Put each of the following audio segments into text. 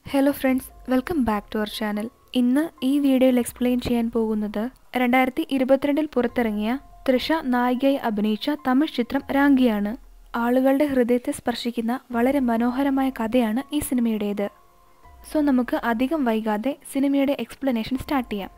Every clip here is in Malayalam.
hello friends welcome back to our channel ഇന്ന് ഈ വീഡിയോയിൽ എക്സ്പ്ലെയിൻ ചെയ്യാൻ പോകുന്നത് രണ്ടായിരത്തി ഇരുപത്തിരണ്ടിൽ പുറത്തിറങ്ങിയ തൃഷ നായികയായി അഭിനയിച്ച തമിഴ് ചിത്രം രാങ്കിയാണ് ആളുകളുടെ ഹൃദയത്തെ സ്പർശിക്കുന്ന വളരെ മനോഹരമായ കഥയാണ് ഈ സിനിമയുടേത് സോ നമുക്ക് അധികം വൈകാതെ സിനിമയുടെ എക്സ്പ്ലനേഷൻ സ്റ്റാർട്ട് ചെയ്യാം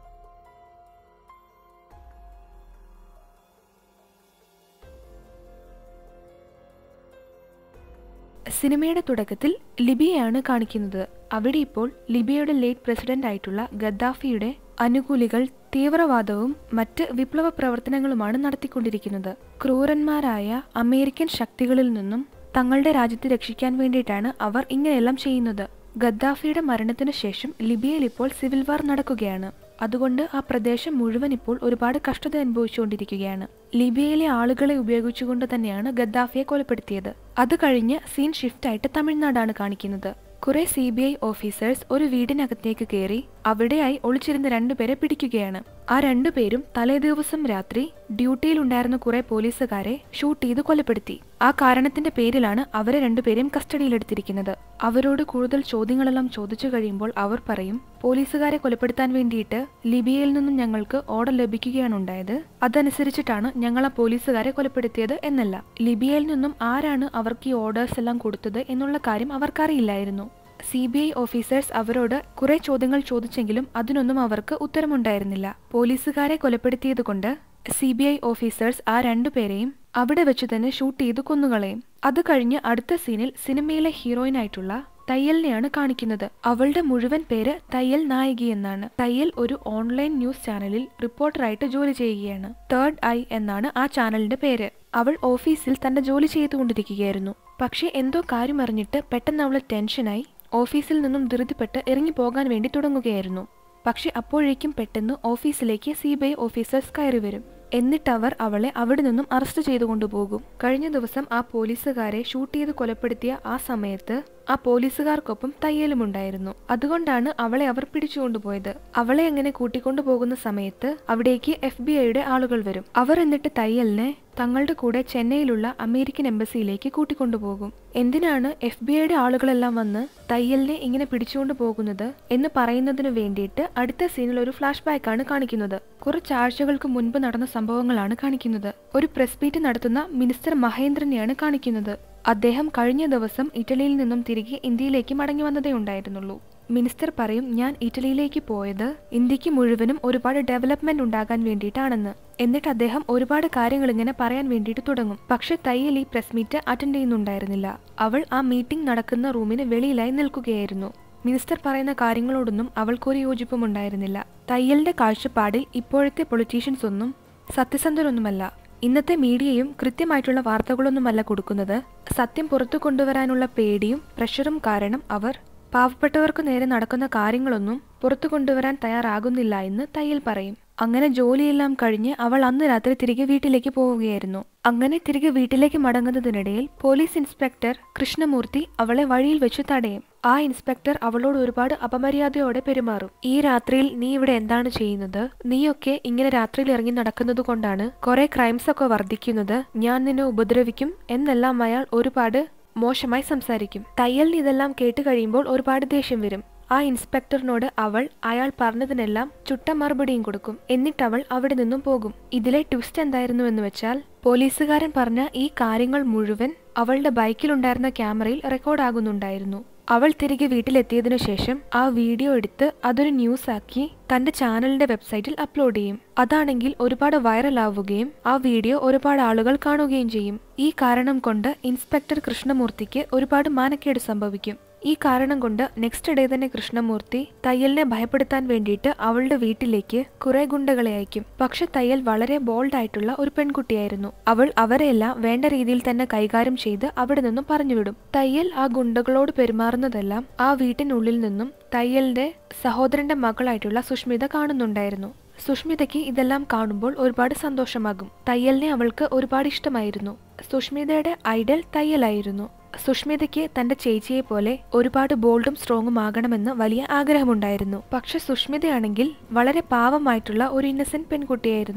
സിനിമയുടെ തുടക്കത്തിൽ ലിബിയയാണ് കാണിക്കുന്നത് അവിടെ ഇപ്പോൾ ലിബിയയുടെ ലേറ്റ് പ്രസിഡന്റ് ആയിട്ടുള്ള ഗദ്ദാഫിയുടെ അനുകൂലികൾ തീവ്രവാദവും മറ്റ് വിപ്ലവ പ്രവർത്തനങ്ങളുമാണ് നടത്തിക്കൊണ്ടിരിക്കുന്നത് ക്രൂരന്മാരായ അമേരിക്കൻ ശക്തികളിൽ നിന്നും തങ്ങളുടെ രാജ്യത്തെ രക്ഷിക്കാൻ വേണ്ടിയിട്ടാണ് അവർ ഇങ്ങനെയെല്ലാം ചെയ്യുന്നത് ഗദ്ദാഫിയുടെ മരണത്തിനു ശേഷം ലിബിയയിൽ ഇപ്പോൾ സിവിൽ വാർ നടക്കുകയാണ് അതുകൊണ്ട് ആ പ്രദേശം മുഴുവൻ ഇപ്പോൾ ഒരുപാട് കഷ്ടത അനുഭവിച്ചുകൊണ്ടിരിക്കുകയാണ് ലിബിയയിലെ ആളുകളെ ഉപയോഗിച്ചുകൊണ്ട് തന്നെയാണ് ഗദ്ദാഫിയെ കൊലപ്പെടുത്തിയത് അത് കഴിഞ്ഞ് സീൻ ഷിഫ്റ്റ് ആയിട്ട് തമിഴ്നാടാണ് കാണിക്കുന്നത് കുറെ സി ബി ഐ ഓഫീസേഴ്സ് ഒരു വീടിനകത്തേക്ക് കയറി അവിടെയായി ഒളിച്ചിരുന്ന രണ്ടുപേരെ പിടിക്കുകയാണ് ആ രണ്ടുപേരും തലേദിവസം രാത്രി ഡ്യൂട്ടിയിലുണ്ടായിരുന്ന കുറെ പോലീസുകാരെ ഷൂട്ട് ചെയ്ത് കൊലപ്പെടുത്തി ആ കാരണത്തിന്റെ പേരിലാണ് അവരെ രണ്ടുപേരെയും കസ്റ്റഡിയിലെടുത്തിരിക്കുന്നത് അവരോട് കൂടുതൽ ചോദ്യങ്ങളെല്ലാം ചോദിച്ചു കഴിയുമ്പോൾ അവർ പറയും പോലീസുകാരെ കൊലപ്പെടുത്താൻ വേണ്ടിയിട്ട് ലിബിയയിൽ നിന്നും ഞങ്ങൾക്ക് ഓർഡർ ലഭിക്കുകയാണ് ഉണ്ടായത് അതനുസരിച്ചിട്ടാണ് ഞങ്ങൾ ആ പോലീസുകാരെ കൊലപ്പെടുത്തിയത് എന്നല്ല ലിബിയയിൽ നിന്നും ആരാണ് അവർക്ക് ഈ ഓർഡേഴ്സ് എല്ലാം കൊടുത്തത് എന്നുള്ള കാര്യം അവർക്കറിയില്ലായിരുന്നു സി ബി ഐ ഓഫീസേഴ്സ് അവരോട് കുറെ ചോദ്യങ്ങൾ ചോദിച്ചെങ്കിലും അതിനൊന്നും അവർക്ക് ഉത്തരമുണ്ടായിരുന്നില്ല പോലീസുകാരെ കൊലപ്പെടുത്തിയതുകൊണ്ട് സി ബി ഐ ഓഫീസേഴ്സ് ആ രണ്ടുപേരെയും അവിടെ വെച്ച് തന്നെ ഷൂട്ട് ചെയ്ത് കൊന്നുകളയും അത് കഴിഞ്ഞ് അടുത്ത സീനിൽ സിനിമയിലെ ഹീറോയിൻ ആയിട്ടുള്ള തയ്യലിനെയാണ് കാണിക്കുന്നത് അവളുടെ മുഴുവൻ പേര് തയ്യൽ നായികി എന്നാണ് തയ്യൽ ഒരു ഓൺലൈൻ ന്യൂസ് ചാനലിൽ റിപ്പോർട്ടറായിട്ട് ജോലി ചെയ്യുകയാണ് തേർഡ് ഐ എന്നാണ് ആ ചാനലിന്റെ പേര് അവൾ ഓഫീസിൽ തന്റെ ജോലി ചെയ്തുകൊണ്ടിരിക്കുകയായിരുന്നു പക്ഷേ എന്തോ കാര്യം അറിഞ്ഞിട്ട് പെട്ടെന്ന് അവൾ ടെൻഷനായി ഓഫീസിൽ നിന്നും ധൃതിപ്പെട്ട് ഇറങ്ങി പോകാൻ വേണ്ടി തുടങ്ങുകയായിരുന്നു പക്ഷെ അപ്പോഴേക്കും പെട്ടെന്ന് ഓഫീസിലേക്ക് സി ബി ഐ ഓഫീസേഴ്സ് കയറി വരും എന്നിട്ട് അവർ അവളെ അവിടെ നിന്നും അറസ്റ്റ് ചെയ്തു കൊണ്ടുപോകും കഴിഞ്ഞ ദിവസം ആ പോലീസുകാരെ ഷൂട്ട് ചെയ്ത് കൊലപ്പെടുത്തിയ ആ സമയത്ത് ആ പോലീസുകാർക്കൊപ്പം തയ്യലുമുണ്ടായിരുന്നു അതുകൊണ്ടാണ് അവളെ അവർ പിടിച്ചുകൊണ്ടുപോയത് അവളെ അങ്ങനെ കൂട്ടിക്കൊണ്ടു പോകുന്ന സമയത്ത് അവിടേക്ക് എഫ് ബി ഐയുടെ ആളുകൾ വരും അവർ എന്നിട്ട് തയ്യലിനെ തങ്ങളുടെ കൂടെ ചെന്നൈയിലുള്ള അമേരിക്കൻ എംബസിയിലേക്ക് കൂട്ടിക്കൊണ്ടുപോകും എന്തിനാണ് എഫ് ബി ഐയുടെ ആളുകളെല്ലാം വന്ന് തയ്യലിനെ ഇങ്ങനെ പിടിച്ചുകൊണ്ടു പോകുന്നത് എന്ന് പറയുന്നതിന് വേണ്ടിയിട്ട് അടുത്ത സീനിൽ ഒരു ഫ്ലാഷ് ബാക്ക് ആണ് കാണിക്കുന്നത് കുറച്ചാഴ്ചകൾക്ക് മുൻപ് നടന്ന സംഭവങ്ങളാണ് കാണിക്കുന്നത് ഒരു പ്രസ് മീറ്റ് നടത്തുന്ന മിനിസ്റ്റർ മഹേന്ദ്രനെയാണ് കാണിക്കുന്നത് അദ്ദേഹം കഴിഞ്ഞ ദിവസം ഇറ്റലിയിൽ നിന്നും തിരികെ ഇന്ത്യയിലേക്ക് മടങ്ങി വന്നതേ ഉണ്ടായിരുന്നുള്ളൂ മിനിസ്റ്റർ പറയും ഞാൻ ഇറ്റലിയിലേക്ക് പോയത് ഇന്ത്യക്ക് മുഴുവനും ഒരുപാട് ഡെവലപ്മെന്റ് ഉണ്ടാകാൻ വേണ്ടിയിട്ടാണെന്ന് എന്നിട്ട് അദ്ദേഹം ഒരുപാട് കാര്യങ്ങൾ ഇങ്ങനെ പറയാൻ വേണ്ടിയിട്ട് തുടങ്ങും പക്ഷെ തയ്യൽ ഈ പ്രസ് മീറ്റ് അറ്റൻഡ് ചെയ്യുന്നുണ്ടായിരുന്നില്ല അവൾ ആ മീറ്റിംഗ് നടക്കുന്ന റൂമിന് വെളിയിലായി നിൽക്കുകയായിരുന്നു മിനിസ്റ്റർ പറയുന്ന കാര്യങ്ങളോടൊന്നും അവൾക്കൊരു യോജിപ്പും ഉണ്ടായിരുന്നില്ല തയ്യലിന്റെ കാഴ്ചപ്പാടിൽ ഇപ്പോഴത്തെ പൊളിറ്റീഷ്യൻസ് ഒന്നും സത്യസന്ധരൊന്നുമല്ല ഇന്നത്തെ മീഡിയയും കൃത്യമായിട്ടുള്ള വാർത്തകളൊന്നുമല്ല കൊടുക്കുന്നത് സത്യം പുറത്തു കൊണ്ടുവരാനുള്ള പേടിയും പ്രഷറും കാരണം അവർ പാവപ്പെട്ടവർക്ക് നേരെ നടക്കുന്ന കാര്യങ്ങളൊന്നും പുറത്തു കൊണ്ടുവരാൻ തയ്യാറാകുന്നില്ല എന്ന് തയ്യൽ പറയും അങ്ങനെ ജോലിയെല്ലാം കഴിഞ്ഞ് അവൾ അന്ന് രാത്രി തിരികെ വീട്ടിലേക്ക് പോവുകയായിരുന്നു അങ്ങനെ തിരികെ വീട്ടിലേക്ക് മടങ്ങുന്നതിനിടയിൽ പോലീസ് ഇൻസ്പെക്ടർ കൃഷ്ണമൂർത്തി അവളെ വഴിയിൽ വെച്ച് തടയും ആ ഇൻസ്പെക്ടർ അവളോട് ഒരുപാട് അപമര്യാദയോടെ പെരുമാറും ഈ രാത്രിയിൽ നീ ഇവിടെ എന്താണ് ചെയ്യുന്നത് നീയൊക്കെ ഇങ്ങനെ രാത്രിയിൽ ഇറങ്ങി നടക്കുന്നത് കൊണ്ടാണ് കുറെ ക്രൈംസ് ഒക്കെ വർദ്ധിക്കുന്നത് ഞാൻ നിന്നെ ഉപദ്രവിക്കും എന്നെല്ലാം അയാൾ ഒരുപാട് മോശമായി സംസാരിക്കും തയ്യലിന് ഇതെല്ലാം കേട്ട് കഴിയുമ്പോൾ ഒരുപാട് ദേഷ്യം വരും ആ ഇൻസ്പെക്ടറിനോട് അവൾ അയാൾ പറഞ്ഞതിനെല്ലാം ചുട്ട മറുപടിയും കൊടുക്കും എന്നിട്ട് അവൾ അവിടെ നിന്നും പോകും ഇതിലെ ട്വിസ്റ്റ് എന്തായിരുന്നു എന്ന് വെച്ചാൽ പോലീസുകാരൻ പറഞ്ഞ ഈ കാര്യങ്ങൾ മുഴുവൻ അവളുടെ ബൈക്കിലുണ്ടായിരുന്ന ക്യാമറയിൽ റെക്കോർഡാകുന്നുണ്ടായിരുന്നു അവൾ തിരികെ വീട്ടിലെത്തിയതിനു ശേഷം ആ വീഡിയോ എടുത്ത് അതൊരു ന്യൂസ് ആക്കി തന്റെ ചാനലിന്റെ വെബ്സൈറ്റിൽ അപ്ലോഡ് ചെയ്യും അതാണെങ്കിൽ ഒരുപാട് വൈറൽ ആവുകയും ആ വീഡിയോ ഒരുപാട് ആളുകൾ കാണുകയും ചെയ്യും ഈ കാരണം കൊണ്ട് ഇൻസ്പെക്ടർ കൃഷ്ണമൂർത്തിക്ക് ഒരുപാട് മാനക്കേട് സംഭവിക്കും ഈ കാരണം കൊണ്ട് നെക്സ്റ്റ് ഡേ തന്നെ കൃഷ്ണമൂർത്തി തയ്യലിനെ ഭയപ്പെടുത്താൻ വേണ്ടിയിട്ട് അവളുടെ വീട്ടിലേക്ക് കുറെ ഗുണ്ടകളെ അയക്കും പക്ഷെ തയ്യൽ വളരെ ബോൾഡ് ആയിട്ടുള്ള ഒരു പെൺകുട്ടിയായിരുന്നു അവൾ അവരെല്ലാം വേണ്ട രീതിയിൽ തന്നെ കൈകാര്യം ചെയ്ത് അവിടെ നിന്നും പറഞ്ഞുവിടും തയ്യൽ ആ ഗുണ്ടകളോട് പെരുമാറുന്നതെല്ലാം ആ വീട്ടിനുള്ളിൽ നിന്നും തയ്യലിന്റെ സഹോദരന്റെ മകളായിട്ടുള്ള സുഷ്മിത കാണുന്നുണ്ടായിരുന്നു സുഷ്മിതയ്ക്ക് ഇതെല്ലാം കാണുമ്പോൾ ഒരുപാട് സന്തോഷമാകും തയ്യലിനെ അവൾക്ക് ഒരുപാട് ഇഷ്ടമായിരുന്നു സുഷ്മിതയുടെ ഐഡൽ തയ്യലായിരുന്നു സുഷ്മിതയ്ക്ക് തന്റെ ചേച്ചിയെ പോലെ ഒരുപാട് ബോൾഡും സ്ട്രോങ്ങും ആകണമെന്ന് വലിയ ആഗ്രഹമുണ്ടായിരുന്നു പക്ഷെ സുഷ്മിതയാണെങ്കിൽ വളരെ പാവമായിട്ടുള്ള ഒരു ഇന്നസെന്റ് പെൺകുട്ടിയായിരുന്നു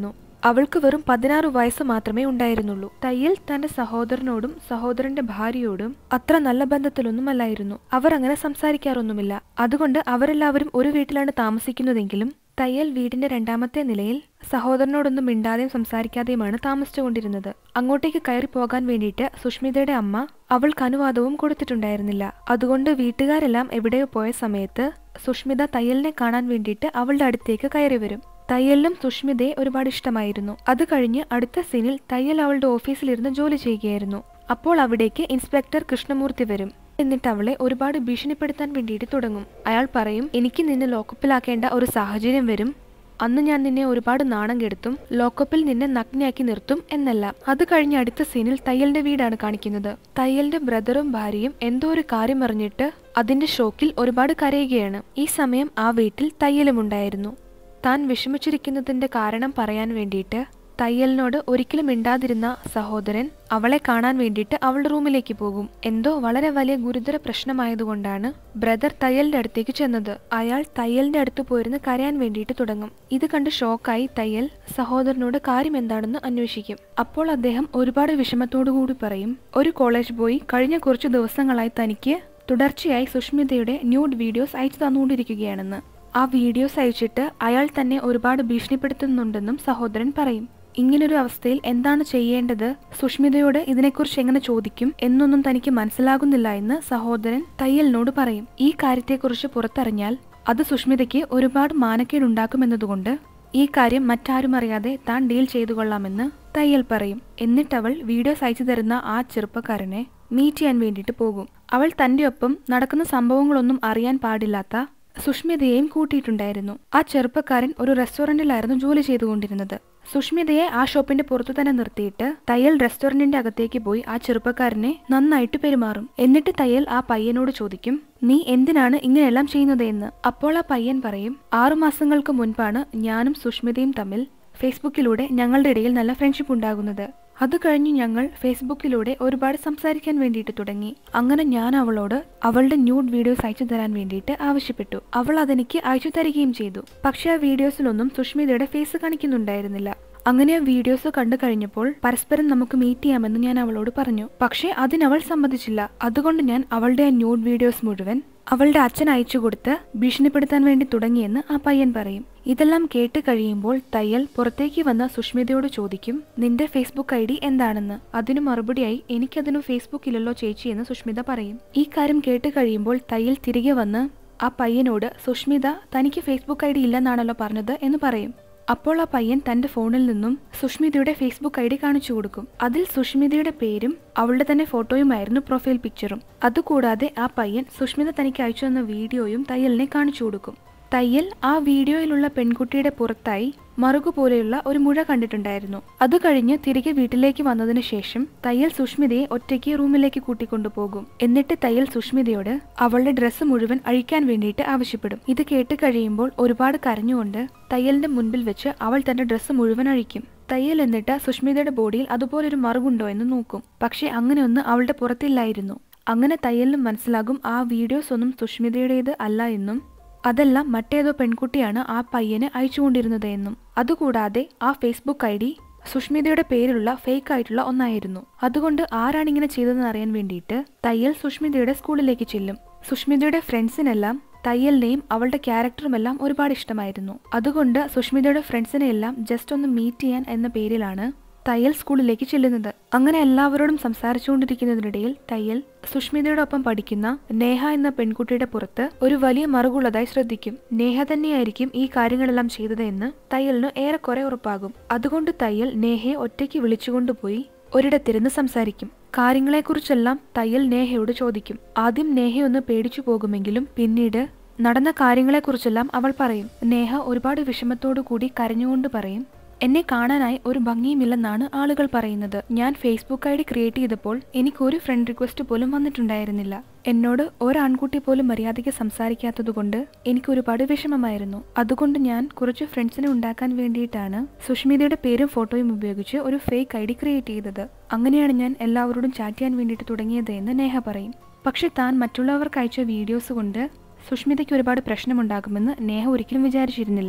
അവൾക്ക് വെറും പതിനാറ് വയസ്സ് മാത്രമേ ഉണ്ടായിരുന്നുള്ളൂ തയ്യൽ തന്റെ സഹോദരനോടും സഹോദരന്റെ ഭാര്യയോടും അത്ര നല്ല ബന്ധത്തിലൊന്നുമല്ലായിരുന്നു അവർ അങ്ങനെ സംസാരിക്കാറൊന്നുമില്ല അതുകൊണ്ട് അവരെല്ലാവരും ഒരു വീട്ടിലാണ് താമസിക്കുന്നതെങ്കിലും തയ്യൽ വീടിന്റെ രണ്ടാമത്തെ നിലയിൽ സഹോദരനോടൊന്നും മിണ്ടാതെയും സംസാരിക്കാതെയുമാണ് താമസിച്ചുകൊണ്ടിരുന്നത് അങ്ങോട്ടേക്ക് കയറി പോകാൻ വേണ്ടിയിട്ട് സുഷ്മിതയുടെ അമ്മ അവൾക്ക് അനുവാദവും കൊടുത്തിട്ടുണ്ടായിരുന്നില്ല അതുകൊണ്ട് വീട്ടുകാരെല്ലാം എവിടെയോ പോയ സമയത്ത് സുഷ്മിത തയ്യലിനെ കാണാൻ വേണ്ടിയിട്ട് അവളുടെ അടുത്തേക്ക് കയറി വരും തയ്യലിനും സുഷ്മിതയെ ഒരുപാട് ഇഷ്ടമായിരുന്നു അത് കഴിഞ്ഞ് അടുത്ത സീനിൽ തയ്യൽ അവളുടെ ഓഫീസിലിരുന്ന് ജോലി ചെയ്യുകയായിരുന്നു അപ്പോൾ അവിടേക്ക് ഇൻസ്പെക്ടർ കൃഷ്ണമൂർത്തി വരും എന്നിട്ട് അവളെ ഒരുപാട് ഭീഷണിപ്പെടുത്താൻ വേണ്ടിയിട്ട് തുടങ്ങും അയാൾ പറയും എനിക്ക് നിന്നെ ലോക്കപ്പിലാക്കേണ്ട ഒരു സാഹചര്യം വരും അന്ന് ഞാൻ നിന്നെ ഒരുപാട് നാണം കെടുത്തും ലോക്കപ്പിൽ നിന്നെ നഗ്നയാക്കി നിർത്തും എന്നല്ല അത് കഴിഞ്ഞ് അടുത്ത സീനിൽ തയ്യലിന്റെ വീടാണ് കാണിക്കുന്നത് തയ്യലിന്റെ ബ്രദറും ഭാര്യയും എന്തോ ഒരു കാര്യം അറിഞ്ഞിട്ട് അതിന്റെ ഷോക്കിൽ ഒരുപാട് കരയുകയാണ് ഈ സമയം ആ വീട്ടിൽ തയ്യലും ഉണ്ടായിരുന്നു താൻ വിഷമിച്ചിരിക്കുന്നതിന്റെ കാരണം പറയാൻ വേണ്ടിയിട്ട് തയ്യലിനോട് ഒരിക്കലും മിണ്ടാതിരുന്ന സഹോദരൻ അവളെ കാണാൻ വേണ്ടിയിട്ട് അവളുടെ റൂമിലേക്ക് പോകും എന്തോ വളരെ വലിയ ഗുരുതര പ്രശ്നമായതുകൊണ്ടാണ് ബ്രദർ തയ്യലിന്റെ അടുത്തേക്ക് ചെന്നത് അയാൾ തയ്യലിന്റെ അടുത്ത് പോയിരുന്ന് കരയാൻ വേണ്ടിയിട്ട് തുടങ്ങും ഇത് കണ്ട് ഷോക്കായി തയ്യൽ സഹോദരനോട് കാര്യം എന്താണെന്ന് അന്വേഷിക്കും അപ്പോൾ അദ്ദേഹം ഒരുപാട് വിഷമത്തോടു കൂടി പറയും ഒരു കോളേജ് ബോയ് കഴിഞ്ഞ കുറച്ചു ദിവസങ്ങളായി തനിക്ക് തുടർച്ചയായി സുഷ്മിതയുടെ ന്യൂഡ് വീഡിയോസ് അയച്ചു തന്നുകൊണ്ടിരിക്കുകയാണെന്ന് ആ വീഡിയോസ് അയച്ചിട്ട് അയാൾ തന്നെ ഒരുപാട് ഭീഷണിപ്പെടുത്തുന്നുണ്ടെന്നും സഹോദരൻ പറയും ഇങ്ങനൊരു അവസ്ഥയിൽ എന്താണ് ചെയ്യേണ്ടത് സുഷ്മിതയോട് ഇതിനെക്കുറിച്ച് എങ്ങനെ ചോദിക്കും എന്നൊന്നും തനിക്ക് മനസ്സിലാകുന്നില്ല എന്ന് സഹോദരൻ തയ്യലിനോട് പറയും ഈ കാര്യത്തെക്കുറിച്ച് പുറത്തറിഞ്ഞാൽ അത് സുഷ്മിതയ്ക്ക് ഒരുപാട് മാനക്കേടുണ്ടാക്കുമെന്നതുകൊണ്ട് ഈ കാര്യം മറ്റാരും അറിയാതെ താൻ ഡീൽ ചെയ്തു കൊള്ളാമെന്ന് തയ്യൽ പറയും എന്നിട്ടവൾ വീഡിയോസ് അയച്ചു തരുന്ന ആ ചെറുപ്പക്കാരനെ മീറ്റ് ചെയ്യാൻ വേണ്ടിയിട്ട് പോകും അവൾ തന്റെ ഒപ്പം നടക്കുന്ന സംഭവങ്ങളൊന്നും അറിയാൻ പാടില്ലാത്ത സുഷ്മിതയെയും കൂട്ടിയിട്ടുണ്ടായിരുന്നു ആ ചെറുപ്പക്കാരൻ ഒരു റെസ്റ്റോറന്റിലായിരുന്നു ജോലി ചെയ്തുകൊണ്ടിരുന്നത് സുഷ്മിതയെ ആ ഷോപ്പിന്റെ പുറത്തു തന്നെ നിർത്തിയിട്ട് തയ്യൽ റെസ്റ്റോറന്റിന്റെ അകത്തേക്ക് പോയി ആ ചെറുപ്പക്കാരനെ നന്നായിട്ട് പെരുമാറും എന്നിട്ട് തയ്യൽ ആ പയ്യനോട് ചോദിക്കും നീ എന്തിനാണ് ഇങ്ങനെയെല്ലാം ചെയ്യുന്നത് എന്ന് അപ്പോൾ ആ പയ്യൻ പറയും ആറുമാസങ്ങൾക്ക് മുൻപാണ് ഞാനും സുഷ്മിതയും തമ്മിൽ ഫേസ്ബുക്കിലൂടെ ഞങ്ങളുടെ ഇടയിൽ നല്ല ഫ്രണ്ട്ഷിപ്പ് ഉണ്ടാകുന്നത് അത് കഴിഞ്ഞ് ഞങ്ങൾ ഫേസ്ബുക്കിലൂടെ ഒരുപാട് സംസാരിക്കാൻ വേണ്ടിയിട്ട് തുടങ്ങി അങ്ങനെ ഞാൻ അവളോട് അവളുടെ ന്യൂഡ് വീഡിയോസ് അയച്ചു തരാൻ വേണ്ടിയിട്ട് ആവശ്യപ്പെട്ടു അവൾ അതെനിക്ക് അയച്ചു തരികയും ചെയ്തു പക്ഷെ ആ വീഡിയോസിലൊന്നും സുഷ്മിതയുടെ ഫേസ് കാണിക്കുന്നുണ്ടായിരുന്നില്ല അങ്ങനെ ആ വീഡിയോസ് കണ്ടു കഴിഞ്ഞപ്പോൾ പരസ്പരം നമുക്ക് മീറ്റ് ചെയ്യാമെന്ന് ഞാൻ അവളോട് പറഞ്ഞു പക്ഷേ അതിനവൾ സമ്മതിച്ചില്ല അതുകൊണ്ട് ഞാൻ അവളുടെ ആ ന്യൂഡ് വീഡിയോസ് മുഴുവൻ അവളുടെ അച്ഛൻ അയച്ചു കൊടുത്ത് ഭീഷണിപ്പെടുത്താൻ വേണ്ടി തുടങ്ങിയെന്ന് ആ പയ്യൻ പറയും ഇതെല്ലാം കേട്ട് കഴിയുമ്പോൾ തയ്യൽ പുറത്തേക്ക് വന്ന സുഷ്മിതയോട് ചോദിക്കും നിന്റെ ഫേസ്ബുക്ക് ഐ ഡി എന്താണെന്ന് അതിനു മറുപടിയായി എനിക്കതിനു ഫേസ്ബുക്ക് ഇല്ലല്ലോ ചേച്ചി എന്ന് സുഷ്മിത പറയും ഈ കാര്യം കേട്ട് കഴിയുമ്പോൾ തയ്യൽ തിരികെ വന്ന് ആ പയ്യനോട് സുഷ്മിത തനിക്ക് ഫേസ്ബുക്ക് ഐ ഡി ഇല്ലെന്നാണല്ലോ പറഞ്ഞത് എന്ന് പറയും അപ്പോൾ ആ പയ്യൻ തന്റെ ഫോണിൽ നിന്നും സുഷ്മിതയുടെ ഫേസ്ബുക്ക് ഐ ഡി കാണിച്ചു കൊടുക്കും അതിൽ സുഷ്മിതയുടെ പേരും അവളുടെ തന്നെ ഫോട്ടോയുമായിരുന്നു പ്രൊഫൈൽ പിക്ചറും അതുകൂടാതെ ആ പയ്യൻ സുഷ്മിത തനിക്ക് അയച്ചു തന്ന വീഡിയോയും തയ്യലിനെ കാണിച്ചു കൊടുക്കും തയ്യൽ ആ വീഡിയോയിലുള്ള പെൺകുട്ടിയുടെ പുറത്തായി മറുകു പോലെയുള്ള ഒരു മുഴ കണ്ടിട്ടുണ്ടായിരുന്നു അത് കഴിഞ്ഞ് തിരികെ വീട്ടിലേക്ക് വന്നതിന് ശേഷം തയ്യൽ സുഷ്മിതയെ ഒറ്റയ്ക്ക് റൂമിലേക്ക് കൂട്ടിക്കൊണ്ടുപോകും എന്നിട്ട് തയ്യൽ സുഷ്മിതയോട് അവളുടെ ഡ്രസ്സ് മുഴുവൻ അഴിക്കാൻ വേണ്ടിയിട്ട് ആവശ്യപ്പെടും ഇത് കേട്ട് കഴിയുമ്പോൾ ഒരുപാട് കരഞ്ഞുകൊണ്ട് തയ്യലിന്റെ മുൻപിൽ വെച്ച് അവൾ തന്റെ ഡ്രസ്സ് മുഴുവൻ അഴിക്കും തയ്യൽ എന്നിട്ട് സുഷ്മിതയുടെ ബോഡിയിൽ അതുപോലൊരു മറുകുണ്ടോ എന്ന് നോക്കും പക്ഷെ അങ്ങനെയൊന്ന് അവളുടെ പുറത്തില്ലായിരുന്നു അങ്ങനെ തയ്യലിനും മനസ്സിലാകും ആ വീഡിയോസ് ഒന്നും സുഷ്മിതയുടേത് അല്ല എന്നും അതെല്ലാം മറ്റേതോ പെൺകുട്ടിയാണ് ആ പയ്യന് അയച്ചുകൊണ്ടിരുന്നത് എന്നും അതുകൂടാതെ ആ ഫേസ്ബുക്ക് ഐ ഡി സുഷ്മിതയുടെ പേരിലുള്ള ഫേക്ക് ആയിട്ടുള്ള ഒന്നായിരുന്നു അതുകൊണ്ട് ആരാണ് ഇങ്ങനെ ചെയ്തതെന്ന് അറിയാൻ വേണ്ടിയിട്ട് തയ്യൽ സുഷ്മിതയുടെ സ്കൂളിലേക്ക് ചെല്ലും സുഷ്മിതയുടെ ഫ്രണ്ട്സിനെല്ലാം തയ്യലിനെയും അവളുടെ ക്യാരക്ടറുമെല്ലാം ഒരുപാട് ഇഷ്ടമായിരുന്നു അതുകൊണ്ട് സുഷ്മിതയുടെ ഫ്രണ്ട്സിനെയെല്ലാം ജസ്റ്റ് ഒന്ന് മീറ്റ് ചെയ്യാൻ എന്ന പേരിലാണ് തയ്യൽ സ്കൂളിലേക്ക് ചെല്ലുന്നത് അങ്ങനെ എല്ലാവരോടും സംസാരിച്ചുകൊണ്ടിരിക്കുന്നതിനിടയിൽ തയ്യൽ സുഷ്മിതയോടൊപ്പം പഠിക്കുന്ന നേഹ എന്ന പെൺകുട്ടിയുടെ പുറത്ത് ഒരു വലിയ മറുകുള്ളതായി ശ്രദ്ധിക്കും നേഹ തന്നെയായിരിക്കും ഈ കാര്യങ്ങളെല്ലാം ചെയ്തത് എന്ന് തയ്യലിന് ഏറെക്കുറെ ഉറപ്പാകും അതുകൊണ്ട് തയ്യൽ നേഹയെ ഒറ്റയ്ക്ക് വിളിച്ചുകൊണ്ടുപോയി ഒരിടത്തിരുന്ന് സംസാരിക്കും കാര്യങ്ങളെക്കുറിച്ചെല്ലാം തയ്യൽ നേഹയോട് ചോദിക്കും ആദ്യം നേഹയൊന്ന് പേടിച്ചു പോകുമെങ്കിലും പിന്നീട് നടന്ന കാര്യങ്ങളെക്കുറിച്ചെല്ലാം അവൾ പറയും നേഹ ഒരുപാട് വിഷമത്തോടു കൂടി കരഞ്ഞുകൊണ്ട് പറയും എന്നെ കാണാനായി ഒരു ഭംഗിയുമില്ലെന്നാണ് ആളുകൾ പറയുന്നത് ഞാൻ ഫേസ്ബുക്ക് ഐ ഡി ക്രിയേറ്റ് ചെയ്തപ്പോൾ എനിക്ക് ഒരു ഫ്രണ്ട് റിക്വസ്റ്റ് പോലും വന്നിട്ടുണ്ടായിരുന്നില്ല എന്നോട് ഒരാൺകുട്ടി പോലും മര്യാദയ്ക്ക് സംസാരിക്കാത്തതുകൊണ്ട് എനിക്ക് ഒരുപാട് വിഷമമായിരുന്നു അതുകൊണ്ട് ഞാൻ കുറച്ച് ഫ്രണ്ട്സിനെ ഉണ്ടാക്കാൻ വേണ്ടിയിട്ടാണ് സുഷ്മിതയുടെ പേരും ഫോട്ടോയും ഉപയോഗിച്ച് ഒരു ഫേക്ക് ഐ ഡി ക്രിയേറ്റ് ചെയ്തത് അങ്ങനെയാണ് ഞാൻ എല്ലാവരോടും ചാറ്റ് ചെയ്യാൻ വേണ്ടിയിട്ട് തുടങ്ങിയത് എന്ന് നേഹ പറയും പക്ഷെ താൻ മറ്റുള്ളവർക്ക് അയച്ച വീഡിയോസ് കൊണ്ട് സുഷ്മിതയ്ക്ക് ഒരുപാട് പ്രശ്നമുണ്ടാകുമെന്ന് നേഹ ഒരിക്കലും വിചാരിച്ചിരുന്നില്ല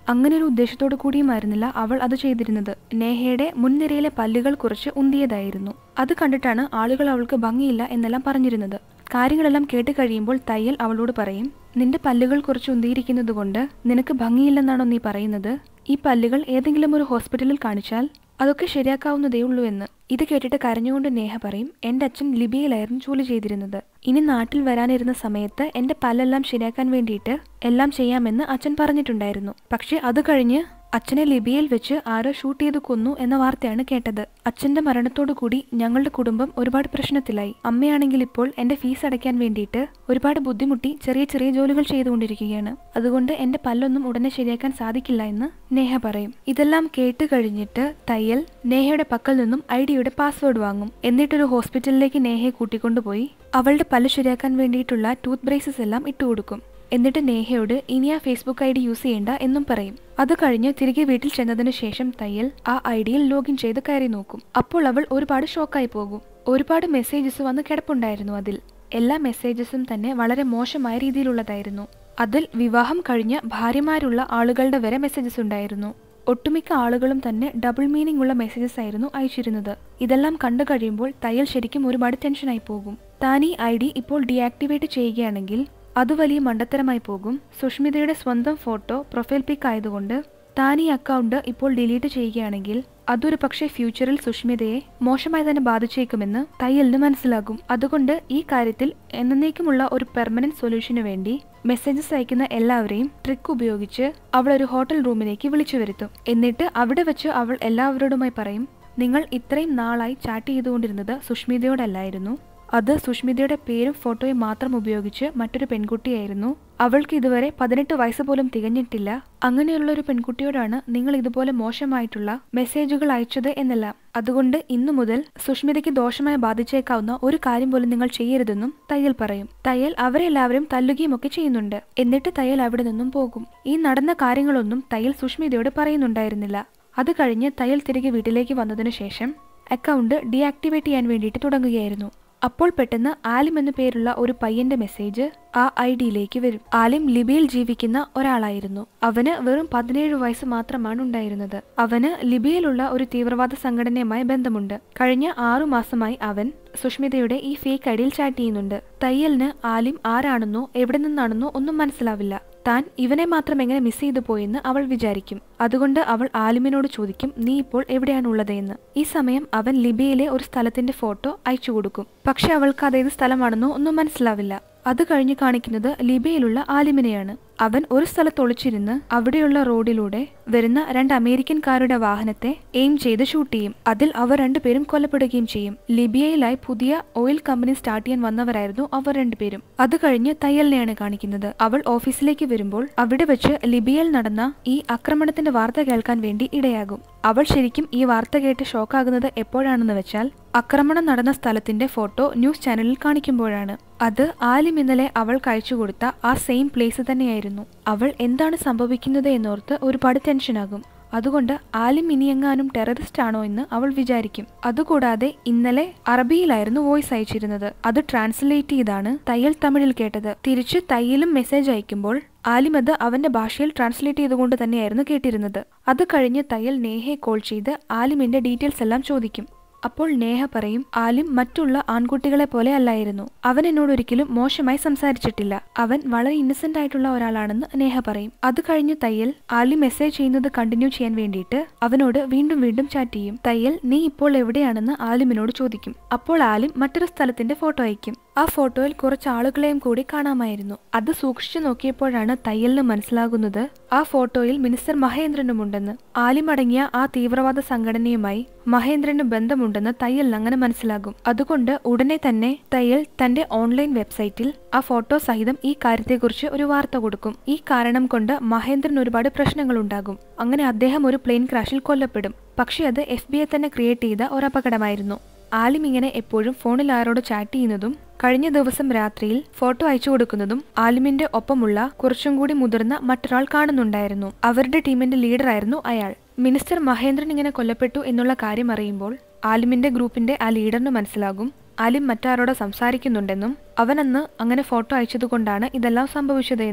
അങ്ങനെ ഒരു ഉദ്ദേശത്തോടു കൂടിയുമായിരുന്നില്ല അവൾ അത് ചെയ്തിരുന്നത് നേഹയുടെ മുൻനിരയിലെ പല്ലുകൾ കുറച്ച് ഉന്തിയതായിരുന്നു അത് കണ്ടിട്ടാണ് ആളുകൾ അവൾക്ക് ഭംഗിയില്ല എന്നെല്ലാം പറഞ്ഞിരുന്നത് കാര്യങ്ങളെല്ലാം കേട്ട് കഴിയുമ്പോൾ തയ്യൽ അവളോട് പറയും നിന്റെ പല്ലുകൾ കുറച്ച് ഉന്തിയിരിക്കുന്നത് കൊണ്ട് നിനക്ക് ഭംഗിയില്ലെന്നാണോ നീ പറയുന്നത് ഈ പല്ലുകൾ ഏതെങ്കിലും ഒരു ഹോസ്പിറ്റലിൽ കാണിച്ചാൽ അതൊക്കെ ശരിയാക്കാവുന്നതേ ഉള്ളൂ എന്ന് ഇത് കേട്ടിട്ട് കരഞ്ഞുകൊണ്ട് നേഹ പറയും എൻ്റെ അച്ഛൻ ലിബിയയിലായിരുന്നു ജോലി ചെയ്തിരുന്നത് ഇനി നാട്ടിൽ വരാനിരുന്ന സമയത്ത് എൻ്റെ പല്ലെല്ലാം ശരിയാക്കാൻ വേണ്ടിയിട്ട് എല്ലാം ചെയ്യാമെന്ന് അച്ഛൻ പറഞ്ഞിട്ടുണ്ടായിരുന്നു പക്ഷെ അത് കഴിഞ്ഞ് അച്ഛനെ ലിബിയയിൽ വെച്ച് ആരോ ഷൂട്ട് ചെയ്ത് കൊന്നു എന്ന വാർത്തയാണ് കേട്ടത് അച്ഛന്റെ മരണത്തോടു കൂടി ഞങ്ങളുടെ കുടുംബം ഒരുപാട് പ്രശ്നത്തിലായി അമ്മയാണെങ്കിൽ ഇപ്പോൾ എന്റെ ഫീസ് അടയ്ക്കാൻ വേണ്ടിയിട്ട് ഒരുപാട് ബുദ്ധിമുട്ടി ചെറിയ ചെറിയ ജോലികൾ ചെയ്തുകൊണ്ടിരിക്കുകയാണ് അതുകൊണ്ട് എന്റെ പല്ലൊന്നും ഉടനെ ശരിയാക്കാൻ സാധിക്കില്ല എന്ന് നേഹ പറയും ഇതെല്ലാം കേട്ട് കഴിഞ്ഞിട്ട് തയ്യൽ നേഹയുടെ പക്കൽ നിന്നും ഐഡിയുടെ പാസ്വേഡ് വാങ്ങും എന്നിട്ടൊരു ഹോസ്പിറ്റലിലേക്ക് നേഹയെ കൂട്ടിക്കൊണ്ടുപോയി അവളുടെ പല്ല് ശരിയാക്കാൻ വേണ്ടിയിട്ടുള്ള ടൂത്ത് ബ്രേസസ് എല്ലാം ഇട്ടുകൊടുക്കും എന്നിട്ട് നേഹയോട് ഇനി ആ ഫേസ്ബുക്ക് ഐ ഡി യൂസ് ചെയ്യേണ്ട എന്നും പറയും അത് കഴിഞ്ഞ് തിരികെ വീട്ടിൽ ചെന്നതിന് ശേഷം തയ്യൽ ആ ഐ ഡിയിൽ ലോഗിൻ ചെയ്ത് കയറി നോക്കും അപ്പോൾ അവൾ ഒരുപാട് ഷോക്കായി പോകും ഒരുപാട് മെസ്സേജസ് വന്ന് കിടപ്പുണ്ടായിരുന്നു അതിൽ എല്ലാ മെസ്സേജസും തന്നെ വളരെ മോശമായ രീതിയിലുള്ളതായിരുന്നു അതിൽ വിവാഹം കഴിഞ്ഞ ഭാര്യമാരുള്ള ആളുകളുടെ വരെ മെസ്സേജസ് ഉണ്ടായിരുന്നു ഒട്ടുമിക്ക ആളുകളും തന്നെ ഡബിൾ മീനിങ് ഉള്ള മെസ്സേജസ് ആയിരുന്നു അയച്ചിരുന്നത് ഇതെല്ലാം കണ്ടു കഴിയുമ്പോൾ തയ്യൽ ശരിക്കും ഒരുപാട് ടെൻഷനായി പോകും താൻ ഈ ഐ ഡി ഇപ്പോൾ ഡീആക്ടിവേറ്റ് ചെയ്യുകയാണെങ്കിൽ അത് വലിയ മണ്ടത്തരമായി പോകും സുഷ്മിതയുടെ സ്വന്തം ഫോട്ടോ പ്രൊഫൈൽ പിക്ക് ആയതുകൊണ്ട് താൻ ഈ അക്കൗണ്ട് ഇപ്പോൾ ഡിലീറ്റ് ചെയ്യുകയാണെങ്കിൽ അതൊരു പക്ഷേ ഫ്യൂച്ചറിൽ സുഷ്മിതയെ മോശമായി തന്നെ ബാധിച്ചേക്കുമെന്ന് തയ്യലിന് മനസ്സിലാകും അതുകൊണ്ട് ഈ കാര്യത്തിൽ എന്നേക്കുമുള്ള ഒരു പെർമനന്റ് സൊല്യൂഷന് വേണ്ടി മെസ്സേജസ് അയക്കുന്ന എല്ലാവരെയും ട്രിക്ക് ഉപയോഗിച്ച് അവൾ ഒരു ഹോട്ടൽ റൂമിലേക്ക് വിളിച്ചു വരുത്തും എന്നിട്ട് അവിടെ വെച്ച് അവൾ എല്ലാവരോടുമായി പറയും നിങ്ങൾ ഇത്രയും നാളായി ചാറ്റ് ചെയ്തുകൊണ്ടിരുന്നത് സുഷ്മിതയോടല്ലായിരുന്നു അത് സുഷ്മിതയുടെ പേരും ഫോട്ടോയും മാത്രം ഉപയോഗിച്ച് മറ്റൊരു പെൺകുട്ടിയായിരുന്നു അവൾക്ക് ഇതുവരെ പതിനെട്ട് വയസ്സ് പോലും തികഞ്ഞിട്ടില്ല അങ്ങനെയുള്ള ഒരു പെൺകുട്ടിയോടാണ് നിങ്ങൾ ഇതുപോലെ മോശമായിട്ടുള്ള മെസ്സേജുകൾ അയച്ചത് എന്നെല്ലാം അതുകൊണ്ട് ഇന്നു മുതൽ സുഷ്മിതയ്ക്ക് ദോഷമായി ബാധിച്ചേക്കാവുന്ന ഒരു കാര്യം പോലും നിങ്ങൾ ചെയ്യരുതെന്നും തയ്യൽ പറയും തയ്യൽ അവരെല്ലാവരും തല്ലുകയും ഒക്കെ ചെയ്യുന്നുണ്ട് എന്നിട്ട് തയ്യൽ അവിടെ നിന്നും പോകും ഈ നടന്ന കാര്യങ്ങളൊന്നും തയ്യൽ സുഷ്മിതയോട് പറയുന്നുണ്ടായിരുന്നില്ല അത് കഴിഞ്ഞ് തയ്യൽ തിരികെ വീട്ടിലേക്ക് വന്നതിനു ശേഷം അക്കൗണ്ട് ഡീആക്ടിവേറ്റ് ചെയ്യാൻ വേണ്ടിയിട്ട് തുടങ്ങുകയായിരുന്നു അപ്പോൾ പെട്ടെന്ന് ആലിം എന്നു പേരുള്ള ഒരു പയ്യന്റെ മെസ്സേജ് ആ ഐ ഡിയിലേക്ക് വരും ആലിം ലിബിയയിൽ ജീവിക്കുന്ന ഒരാളായിരുന്നു അവന് വെറും പതിനേഴ് വയസ്സ് മാത്രമാണ് ഉണ്ടായിരുന്നത് അവന് ലിബിയയിലുള്ള ഒരു തീവ്രവാദ സംഘടനയുമായി ബന്ധമുണ്ട് കഴിഞ്ഞ ആറു മാസമായി അവൻ സുഷ്മിതയുടെ ഈ ഫേക്ക് ഐഡിയിൽ ചാറ്റ് ചെയ്യുന്നുണ്ട് തയ്യലിന് ആലിം ആരാണെന്നോ എവിടെ നിന്നാണെന്നോ ഒന്നും മനസ്സിലാവില്ല താൻ ഇവനെ മാത്രം എങ്ങനെ മിസ് ചെയ്തു പോയെന്ന് അവൾ വിചാരിക്കും അതുകൊണ്ട് അവൾ ആലിമിനോട് ചോദിക്കും നീ ഇപ്പോൾ എവിടെയാണുള്ളത് എന്ന് ഈ സമയം അവൻ ലിബിയയിലെ ഒരു സ്ഥലത്തിന്റെ ഫോട്ടോ അയച്ചു കൊടുക്കും പക്ഷെ അവൾക്ക് അതേത് സ്ഥലമാണെന്നോ ഒന്നും മനസ്സിലാവില്ല അത് കഴിഞ്ഞ് കാണിക്കുന്നത് ലിബിയയിലുള്ള ആലിമിനെയാണ് അവൻ ഒരു സ്ഥലത്ത് ഒളിച്ചിരുന്ന് അവിടെയുള്ള റോഡിലൂടെ വരുന്ന രണ്ട് അമേരിക്കൻകാരുടെ വാഹനത്തെ എയിം ചെയ്ത് ഷൂട്ട് ചെയ്യും അതിൽ അവർ രണ്ടുപേരും കൊല്ലപ്പെടുകയും ചെയ്യും ലിബിയയിലായി പുതിയ ഓയിൽ കമ്പനി സ്റ്റാർട്ട് ചെയ്യാൻ വന്നവരായിരുന്നു അവർ രണ്ടുപേരും അത് കഴിഞ്ഞ് തയ്യലിനെയാണ് കാണിക്കുന്നത് അവൾ ഓഫീസിലേക്ക് വരുമ്പോൾ അവിടെ വെച്ച് ലിബിയയിൽ നടന്ന ഈ ആക്രമണത്തിന്റെ വാർത്ത കേൾക്കാൻ വേണ്ടി ഇടയാകും അവൾ ശരിക്കും ഈ വാർത്ത കേട്ട് ഷോക്കാകുന്നത് എപ്പോഴാണെന്ന് വെച്ചാൽ ആക്രമണം നടന്ന സ്ഥലത്തിന്റെ ഫോട്ടോ ന്യൂസ് ചാനലിൽ കാണിക്കുമ്പോഴാണ് അത് ആലിം ഇന്നലെ അവൾ കഴിച്ചു കൊടുത്ത ആ സെയിം പ്ലേസ് തന്നെയായിരുന്നു അവൾ എന്താണ് സംഭവിക്കുന്നത് എന്നോർത്ത് ഒരുപാട് ടെൻഷനാകും അതുകൊണ്ട് ആലിം ഇനിയെങ്ങാനും ടെററിസ്റ്റ് ആണോ എന്ന് അവൾ വിചാരിക്കും അതുകൂടാതെ ഇന്നലെ അറബിയിലായിരുന്നു വോയിസ് അയച്ചിരുന്നത് അത് ട്രാൻസ്ലേറ്റ് ചെയ്താണ് തയ്യൽ തമിഴിൽ കേട്ടത് തിരിച്ച് തയ്യലും മെസ്സേജ് അയക്കുമ്പോൾ ആലിം അത് അവന്റെ ഭാഷയിൽ ട്രാൻസ്ലേറ്റ് ചെയ്തുകൊണ്ട് തന്നെയായിരുന്നു കേട്ടിരുന്നത് അത് കഴിഞ്ഞ് തയ്യൽ നേഹയെ കോൾ ചെയ്ത് ആലിമിന്റെ ഡീറ്റെയിൽസ് എല്ലാം ചോദിക്കും അപ്പോൾ നേഹ പറയും ആലിം മറ്റുള്ള ആൺകുട്ടികളെ പോലെ അല്ലായിരുന്നു അവൻ എന്നോട് ഒരിക്കലും മോശമായി സംസാരിച്ചിട്ടില്ല അവൻ വളരെ ഇന്നസെന്റ് ആയിട്ടുള്ള ഒരാളാണെന്ന് നേഹ പറയും അത് കഴിഞ്ഞ് തയ്യൽ ആലിം മെസ്സേജ് ചെയ്യുന്നത് കണ്ടിന്യൂ ചെയ്യാൻ വേണ്ടിയിട്ട് അവനോട് വീണ്ടും വീണ്ടും ചാറ്റ് ചെയ്യും തയ്യൽ നീ ഇപ്പോൾ എവിടെയാണെന്ന് ആലിമിനോട് ചോദിക്കും അപ്പോൾ ആലിം മറ്റൊരു സ്ഥലത്തിന്റെ ഫോട്ടോ അയക്കും ആ ഫോട്ടോയിൽ കുറച്ച് ആളുകളെയും കൂടി കാണാമായിരുന്നു അത് സൂക്ഷിച്ചു നോക്കിയപ്പോഴാണ് തയ്യലിന് മനസ്സിലാകുന്നത് ആ ഫോട്ടോയിൽ മിനിസ്റ്റർ മഹേന്ദ്രനുമുണ്ടെന്ന് ആലിമടങ്ങിയ ആ തീവ്രവാദ സംഘടനയുമായി മഹേന്ദ്രന് ബന്ധമുണ്ടെന്ന് തയ്യലിന് അങ്ങനെ മനസ്സിലാകും അതുകൊണ്ട് ഉടനെ തന്നെ തയ്യൽ തന്റെ ഓൺലൈൻ വെബ്സൈറ്റിൽ ആ ഫോട്ടോ സഹിതം ഈ കാര്യത്തെക്കുറിച്ച് ഒരു വാർത്ത കൊടുക്കും ഈ കാരണം കൊണ്ട് മഹേന്ദ്രൻ ഒരുപാട് പ്രശ്നങ്ങൾ ഉണ്ടാകും അങ്ങനെ അദ്ദേഹം ഒരു പ്ലെയിൻ ക്രാഷിൽ കൊല്ലപ്പെടും പക്ഷേ അത് എഫ് ബി ഐ തന്നെ ക്രിയേറ്റ് ചെയ്ത ഒരു അപകടമായിരുന്നു ആലിം ഇങ്ങനെ എപ്പോഴും ഫോണിൽ ആരോട് ചാറ്റ് ചെയ്യുന്നതും കഴിഞ്ഞ ദിവസം രാത്രിയിൽ ഫോട്ടോ അയച്ചു കൊടുക്കുന്നതും ആലിമിന്റെ ഒപ്പമുള്ള കുറച്ചും കൂടി മുതിർന്ന മറ്റൊരാൾ കാണുന്നുണ്ടായിരുന്നു അവരുടെ ടീമിന്റെ ലീഡറായിരുന്നു അയാൾ മിനിസ്റ്റർ മഹേന്ദ്രൻ ഇങ്ങനെ കൊല്ലപ്പെട്ടു എന്നുള്ള കാര്യം അറിയുമ്പോൾ ആലിമിന്റെ ഗ്രൂപ്പിന്റെ ആ ലീഡറിന് മനസ്സിലാകും ആലിം മറ്റാരോട് സംസാരിക്കുന്നുണ്ടെന്നും അവനന്ന് അങ്ങനെ ഫോട്ടോ അയച്ചതുകൊണ്ടാണ് ഇതെല്ലാം സംഭവിച്ചത് എന്നും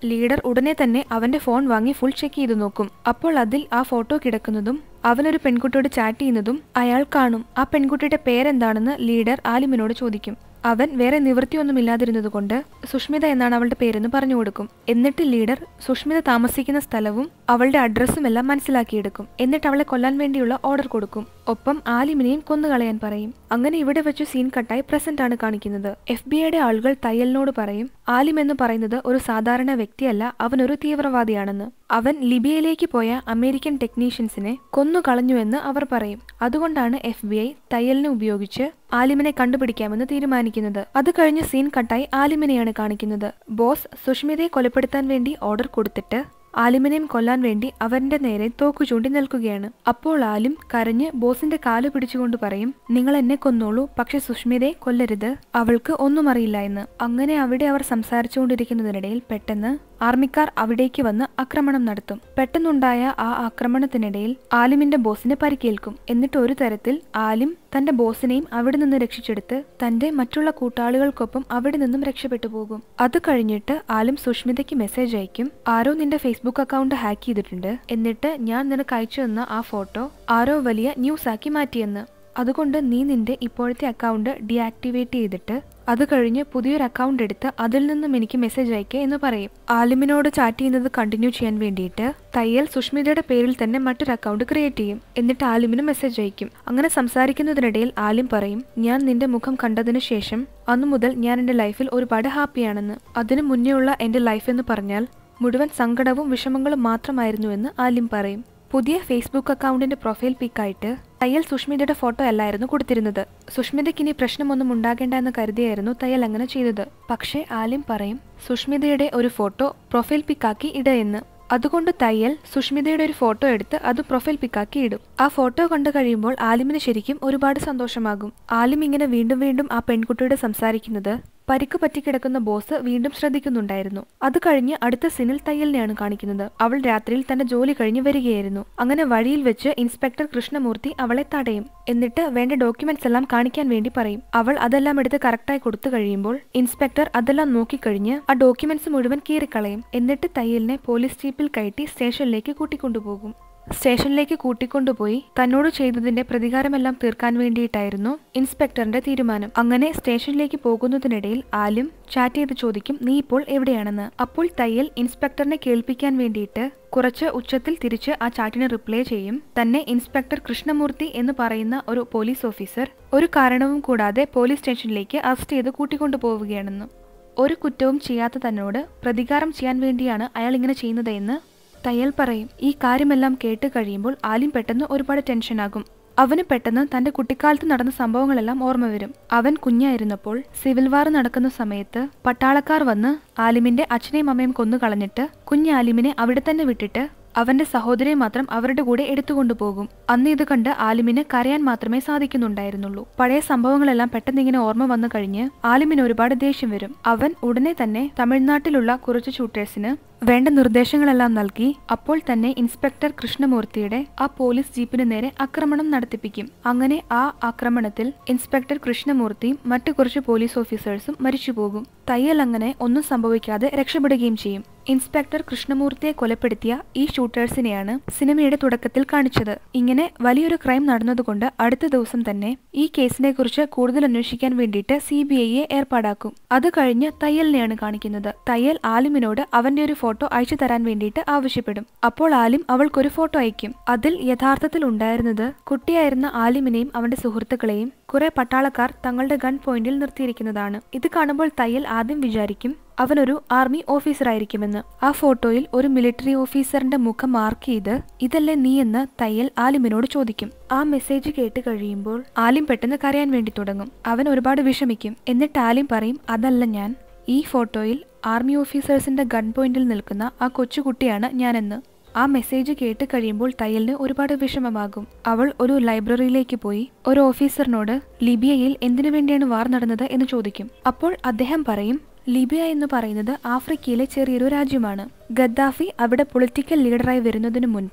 ലീഡർ ഉടനെ തന്നെ അവന്റെ ഫോൺ വാങ്ങി ഫുൾ ചെക്ക് ചെയ്തു നോക്കും അപ്പോൾ അതിൽ ആ ഫോട്ടോ കിടക്കുന്നതും അവനൊരു പെൺകുട്ടിയോട് ചാറ്റ് ചെയ്യുന്നതും അയാൾ കാണും ആ പെൺകുട്ടിയുടെ പേരെന്താണെന്ന് ലീഡർ ആലിമിനോട് ചോദിക്കും അവൻ വേറെ നിവൃത്തിയൊന്നുമില്ലാതിരുന്നതുകൊണ്ട് സുഷ്മിത എന്നാണ് അവളുടെ പേരെന്ന് പറഞ്ഞു കൊടുക്കും എന്നിട്ട് ലീഡർ സുഷ്മിത താമസിക്കുന്ന സ്ഥലവും അവളുടെ അഡ്രസ്സും എല്ലാം മനസ്സിലാക്കിയെടുക്കും എന്നിട്ട് അവളെ കൊല്ലാൻ വേണ്ടിയുള്ള ഓർഡർ കൊടുക്കും ഒപ്പം ആലിമിനെയും കൊന്നുകളയാൻ പറയും അങ്ങനെ ഇവിടെ വെച്ച് സീൻ കട്ടായി പ്രസന്റ് ആണ് കാണിക്കുന്നത് എഫ് ബി ഐയുടെ ആളുകൾ തയ്യലിനോട് പറയും ആലിം എന്ന് പറയുന്നത് ഒരു സാധാരണ വ്യക്തിയല്ല അവൻ ഒരു തീവ്രവാദിയാണെന്ന് അവൻ ലിബിയയിലേക്ക് പോയ അമേരിക്കൻ ടെക്നീഷ്യൻസിനെ കൊന്നു കളഞ്ഞുവെന്ന് അവർ പറയും അതുകൊണ്ടാണ് എഫ് ബി ഐ തയ്യലിനെ ഉപയോഗിച്ച് ആലിമിനെ കണ്ടുപിടിക്കാമെന്ന് തീരുമാനിക്കുന്നത് അത് കഴിഞ്ഞ് സീൻ കട്ടായി ആലിമിനെയാണ് കാണിക്കുന്നത് ബോസ് സുഷ്മിതയെ കൊലപ്പെടുത്താൻ വേണ്ടി ഓർഡർ കൊടുത്തിട്ട് ആലിമിനെയും കൊല്ലാൻ വേണ്ടി അവന്റെ നേരെ തോക്കു ചൂണ്ടി നിൽക്കുകയാണ് അപ്പോൾ ആലിം കരഞ്ഞ് ബോസിന്റെ കാല് പിടിച്ചുകൊണ്ട് പറയും നിങ്ങൾ എന്നെ കൊന്നോളൂ പക്ഷെ സുഷ്മിതയെ കൊല്ലരുത് അവൾക്ക് ഒന്നും അറിയില്ല എന്ന് അങ്ങനെ അവിടെ അവർ സംസാരിച്ചുകൊണ്ടിരിക്കുന്നതിനിടയിൽ പെട്ടെന്ന് ആർമിക്കാർ അവിടേക്ക് വന്ന് ആക്രമണം നടത്തും പെട്ടെന്നുണ്ടായ ആ ആക്രമണത്തിനിടയിൽ ആലിമിന്റെ ബോസിന് പരിക്കേൽക്കും എന്നിട്ട് ഒരു തരത്തിൽ ആലിം തന്റെ ബോസിനെയും അവിടെ നിന്ന് രക്ഷിച്ചെടുത്ത് തന്റെ മറ്റുള്ള കൂട്ടാളികൾക്കൊപ്പം അവിടെ നിന്നും രക്ഷപ്പെട്ടു പോകും അത് കഴിഞ്ഞിട്ട് ആലിം സുഷ്മിതയ്ക്ക് മെസ്സേജ് അയക്കും ആരോ നിന്റെ ഫേസ്ബുക്ക് അക്കൗണ്ട് ഹാക്ക് ചെയ്തിട്ടുണ്ട് എന്നിട്ട് ഞാൻ നിനക്ക് അയച്ചു തന്ന ആ ഫോട്ടോ ആരോ വലിയ ന്യൂസ് ആക്കി മാറ്റിയെന്ന് അതുകൊണ്ട് നീ നിന്റെ ഇപ്പോഴത്തെ അക്കൗണ്ട് ഡീആക്ടിവേറ്റ് ചെയ്തിട്ട് അത് കഴിഞ്ഞ് പുതിയൊരു അക്കൗണ്ട് എടുത്ത് അതിൽ നിന്നും എനിക്ക് മെസ്സേജ് അയക്കുക എന്ന് പറയും ആലിമിനോട് ചാറ്റ് ചെയ്യുന്നത് കണ്ടിന്യൂ ചെയ്യാൻ വേണ്ടിയിട്ട് തയ്യൽ സുഷ്മിതയുടെ പേരിൽ തന്നെ മറ്റൊരു അക്കൗണ്ട് ക്രിയേറ്റ് ചെയ്യും എന്നിട്ട് ആലിമിന് മെസ്സേജ് അയക്കും അങ്ങനെ സംസാരിക്കുന്നതിനിടയിൽ ആലിം പറയും ഞാൻ നിന്റെ മുഖം കണ്ടതിനു ശേഷം അന്നു മുതൽ ഞാൻ എൻ്റെ ലൈഫിൽ ഒരുപാട് ഹാപ്പിയാണെന്ന് അതിനു മുന്നേ ഉള്ള എൻ്റെ ലൈഫ് എന്ന് പറഞ്ഞാൽ മുഴുവൻ സങ്കടവും വിഷമങ്ങളും മാത്രമായിരുന്നുവെന്ന് ആലിം പറയും പുതിയ ഫേസ്ബുക്ക് അക്കൗണ്ടിന്റെ പ്രൊഫൈൽ പിക്കായിട്ട് തയ്യൽ സുഷ്മിതയുടെ ഫോട്ടോ അല്ലായിരുന്നു കൊടുത്തിരുന്നത് സുഷ്മിതയ്ക്ക് ഇനി പ്രശ്നമൊന്നും ഉണ്ടാകേണ്ട എന്ന് കരുതിയായിരുന്നു തയ്യൽ അങ്ങനെ ചെയ്തത് പക്ഷേ ആലിം പറയും സുഷ്മിതയുടെ ഒരു ഫോട്ടോ പ്രൊഫൈൽ പിക്കാക്കി ഇടയെന്ന് അതുകൊണ്ട് തയ്യൽ സുഷ്മിതയുടെ ഒരു ഫോട്ടോ എടുത്ത് അത് പ്രൊഫൈൽ പിക്കാക്കി ഇടും ആ ഫോട്ടോ കണ്ടു കഴിയുമ്പോൾ ആലിമിന് ശരിക്കും ഒരുപാട് സന്തോഷമാകും ആലിം ഇങ്ങനെ വീണ്ടും വീണ്ടും ആ പെൺകുട്ടിയോട് സംസാരിക്കുന്നത് പരിക്ക് പറ്റിക്കിടക്കുന്ന ബോസ് വീണ്ടും ശ്രദ്ധിക്കുന്നുണ്ടായിരുന്നു അത് കഴിഞ്ഞ് അടുത്ത സീനിൽ തയ്യലിനെയാണ് കാണിക്കുന്നത് അവൾ രാത്രിയിൽ തന്റെ ജോലി കഴിഞ്ഞ് വരികയായിരുന്നു അങ്ങനെ വഴിയിൽ വെച്ച് ഇൻസ്പെക്ടർ കൃഷ്ണമൂർത്തി അവളെ തടയും എന്നിട്ട് വേണ്ട ഡോക്യുമെന്റ്സ് എല്ലാം കാണിക്കാൻ വേണ്ടി പറയും അവൾ അതെല്ലാം എടുത്ത് കറക്റ്റായി കൊടുത്തു കഴിയുമ്പോൾ ഇൻസ്പെക്ടർ അതെല്ലാം നോക്കിക്കഴിഞ്ഞ് ആ ഡോക്യുമെന്റ്സ് മുഴുവൻ കീറിക്കളയും എന്നിട്ട് തയ്യലിനെ പോലീസ് ജീപ്പിൽ കയറ്റി സ്റ്റേഷനിലേക്ക് കൂട്ടിക്കൊണ്ടുപോകും സ്റ്റേഷനിലേക്ക് കൂട്ടിക്കൊണ്ടുപോയി തന്നോട് ചെയ്തതിന്റെ പ്രതികാരമെല്ലാം തീർക്കാൻ വേണ്ടിയിട്ടായിരുന്നു ഇൻസ്പെക്ടറിന്റെ തീരുമാനം അങ്ങനെ സ്റ്റേഷനിലേക്ക് പോകുന്നതിനിടയിൽ ആലും ചാറ്റ് ചെയ്ത് ചോദിക്കും നീ ഇപ്പോൾ എവിടെയാണെന്ന് അപ്പോൾ തയ്യൽ ഇൻസ്പെക്ടറിനെ കേൾപ്പിക്കാൻ വേണ്ടിയിട്ട് കുറച്ച് ഉച്ചത്തിൽ തിരിച്ച് ആ ചാറ്റിന് റിപ്ലൈ ചെയ്യും തന്നെ ഇൻസ്പെക്ടർ കൃഷ്ണമൂർത്തി എന്ന് പറയുന്ന ഒരു പോലീസ് ഓഫീസർ ഒരു കാരണവും കൂടാതെ പോലീസ് സ്റ്റേഷനിലേക്ക് അറസ്റ്റ് ചെയ്ത് കൂട്ടിക്കൊണ്ടുപോവുകയാണെന്ന് ഒരു കുറ്റവും ചെയ്യാത്ത തന്നോട് പ്രതികാരം ചെയ്യാൻ വേണ്ടിയാണ് അയാൾ ഇങ്ങനെ ചെയ്യുന്നത് എന്ന് തയ്യൽ പറയും ഈ കാര്യമെല്ലാം കേട്ട് കഴിയുമ്പോൾ ആലിം പെട്ടെന്ന് ഒരുപാട് ടെൻഷനാകും അവന് പെട്ടെന്ന് തന്റെ കുട്ടിക്കാലത്ത് നടന്ന സംഭവങ്ങളെല്ലാം ഓർമ്മ വരും അവൻ കുഞ്ഞായിരുന്നപ്പോൾ സിവിൽ വാർ നടക്കുന്ന സമയത്ത് പട്ടാളക്കാർ വന്ന് ആലിമിന്റെ അച്ഛനെയും അമ്മയും കൊന്നു കളഞ്ഞിട്ട് കുഞ്ഞ് ആലിമിനെ അവിടെ തന്നെ വിട്ടിട്ട് അവന്റെ സഹോദരിയെ മാത്രം അവരുടെ കൂടെ എടുത്തുകൊണ്ടുപോകും അന്ന് ഇത് കണ്ട് ആലിമിന് കരയാൻ മാത്രമേ സാധിക്കുന്നുണ്ടായിരുന്നുള്ളൂ പഴയ സംഭവങ്ങളെല്ലാം പെട്ടെന്ന് ഇങ്ങനെ ഓർമ്മ വന്നു കഴിഞ്ഞ് ആലിമിന് ഒരുപാട് ദേഷ്യം വരും അവൻ ഉടനെ തന്നെ തമിഴ്നാട്ടിലുള്ള കുറച്ച് ഷൂട്ടേഴ്സിന് വേണ്ട നിർദ്ദേശങ്ങളെല്ലാം നൽകി അപ്പോൾ തന്നെ ഇൻസ്പെക്ടർ കൃഷ്ണമൂർത്തിയുടെ ആ പോലീസ് ജീപ്പിന് നേരെ ആക്രമണം നടത്തിപ്പിക്കും അങ്ങനെ ആ ആക്രമണത്തിൽ ഇൻസ്പെക്ടർ കൃഷ്ണമൂർത്തിയും മറ്റു കുറച്ച് പോലീസ് ഓഫീസേഴ്സും മരിച്ചുപോകും തയ്യൽ അങ്ങനെ ഒന്നും സംഭവിക്കാതെ രക്ഷപ്പെടുകയും ചെയ്യും ഇൻസ്പെക്ടർ കൃഷ്ണമൂർത്തിയെ കൊലപ്പെടുത്തിയ ഈ ഷൂട്ടേഴ്സിനെയാണ് സിനിമയുടെ തുടക്കത്തിൽ കാണിച്ചത് ഇങ്ങനെ വലിയൊരു ക്രൈം നടന്നതുകൊണ്ട് അടുത്ത ദിവസം തന്നെ ഈ കേസിനെ കുറിച്ച് കൂടുതൽ അന്വേഷിക്കാൻ വേണ്ടിയിട്ട് സി ബി ഐയെ ഏർപ്പാടാക്കും അത് കഴിഞ്ഞ് തയ്യലിനെയാണ് കാണിക്കുന്നത് തയ്യൽ ആലിമിനോട് അവന്റെ ഒരു ഫോട്ടോ അയച്ചു തരാൻ വേണ്ടിയിട്ട് ആവശ്യപ്പെടും അപ്പോൾ ആലിം അവൾക്കൊരു ഫോട്ടോ അയക്കും അതിൽ യഥാർത്ഥത്തിൽ ഉണ്ടായിരുന്നത് കുട്ടിയായിരുന്ന ആലിമിനെയും അവന്റെ സുഹൃത്തുക്കളെയും കുറെ പട്ടാളക്കാർ തങ്ങളുടെ ഗൺ പോയിന്റിൽ നിർത്തിയിരിക്കുന്നതാണ് ഇത് കാണുമ്പോൾ തയ്യൽ ആദ്യം വിചാരിക്കും അവനൊരു ആർമി ഓഫീസറായിരിക്കുമെന്ന് ആ ഫോട്ടോയിൽ ഒരു മിലിറ്ററി ഓഫീസറിന്റെ മുഖം മാർക്ക് ചെയ്ത് ഇതല്ലേ നീ എന്ന് തയ്യൽ ആലിമിനോട് ചോദിക്കും ആ മെസ്സേജ് കേട്ട് കഴിയുമ്പോൾ ആലിം പെട്ടെന്ന് കരയാൻ വേണ്ടി തുടങ്ങും അവൻ ഒരുപാട് വിഷമിക്കും എന്നിട്ട് ആലിം പറയും അതല്ല ഞാൻ ഈ ഫോട്ടോയിൽ ആർമി ഓഫീസേഴ്സിന്റെ ഗൺ പോയിന്റിൽ നിൽക്കുന്ന ആ കൊച്ചുകുട്ടിയാണ് ഞാനെന്ന് ആ മെസ്സേജ് കേട്ട് കഴിയുമ്പോൾ തയ്യലിന് ഒരുപാട് വിഷമമാകും അവൾ ഒരു ലൈബ്രറിയിലേക്ക് പോയി ഒരു ഓഫീസറിനോട് ലിബിയയിൽ എന്തിനു വേണ്ടിയാണ് വാർ നടന്നത് എന്ന് ചോദിക്കും അപ്പോൾ അദ്ദേഹം പറയും ലിബിയ എന്ന് പറയുന്നത് ആഫ്രിക്കയിലെ ചെറിയൊരു രാജ്യമാണ് ഗദ്ദാഫി അവിടെ പൊളിറ്റിക്കൽ ലീഡറായി വരുന്നതിനു മുൻപ്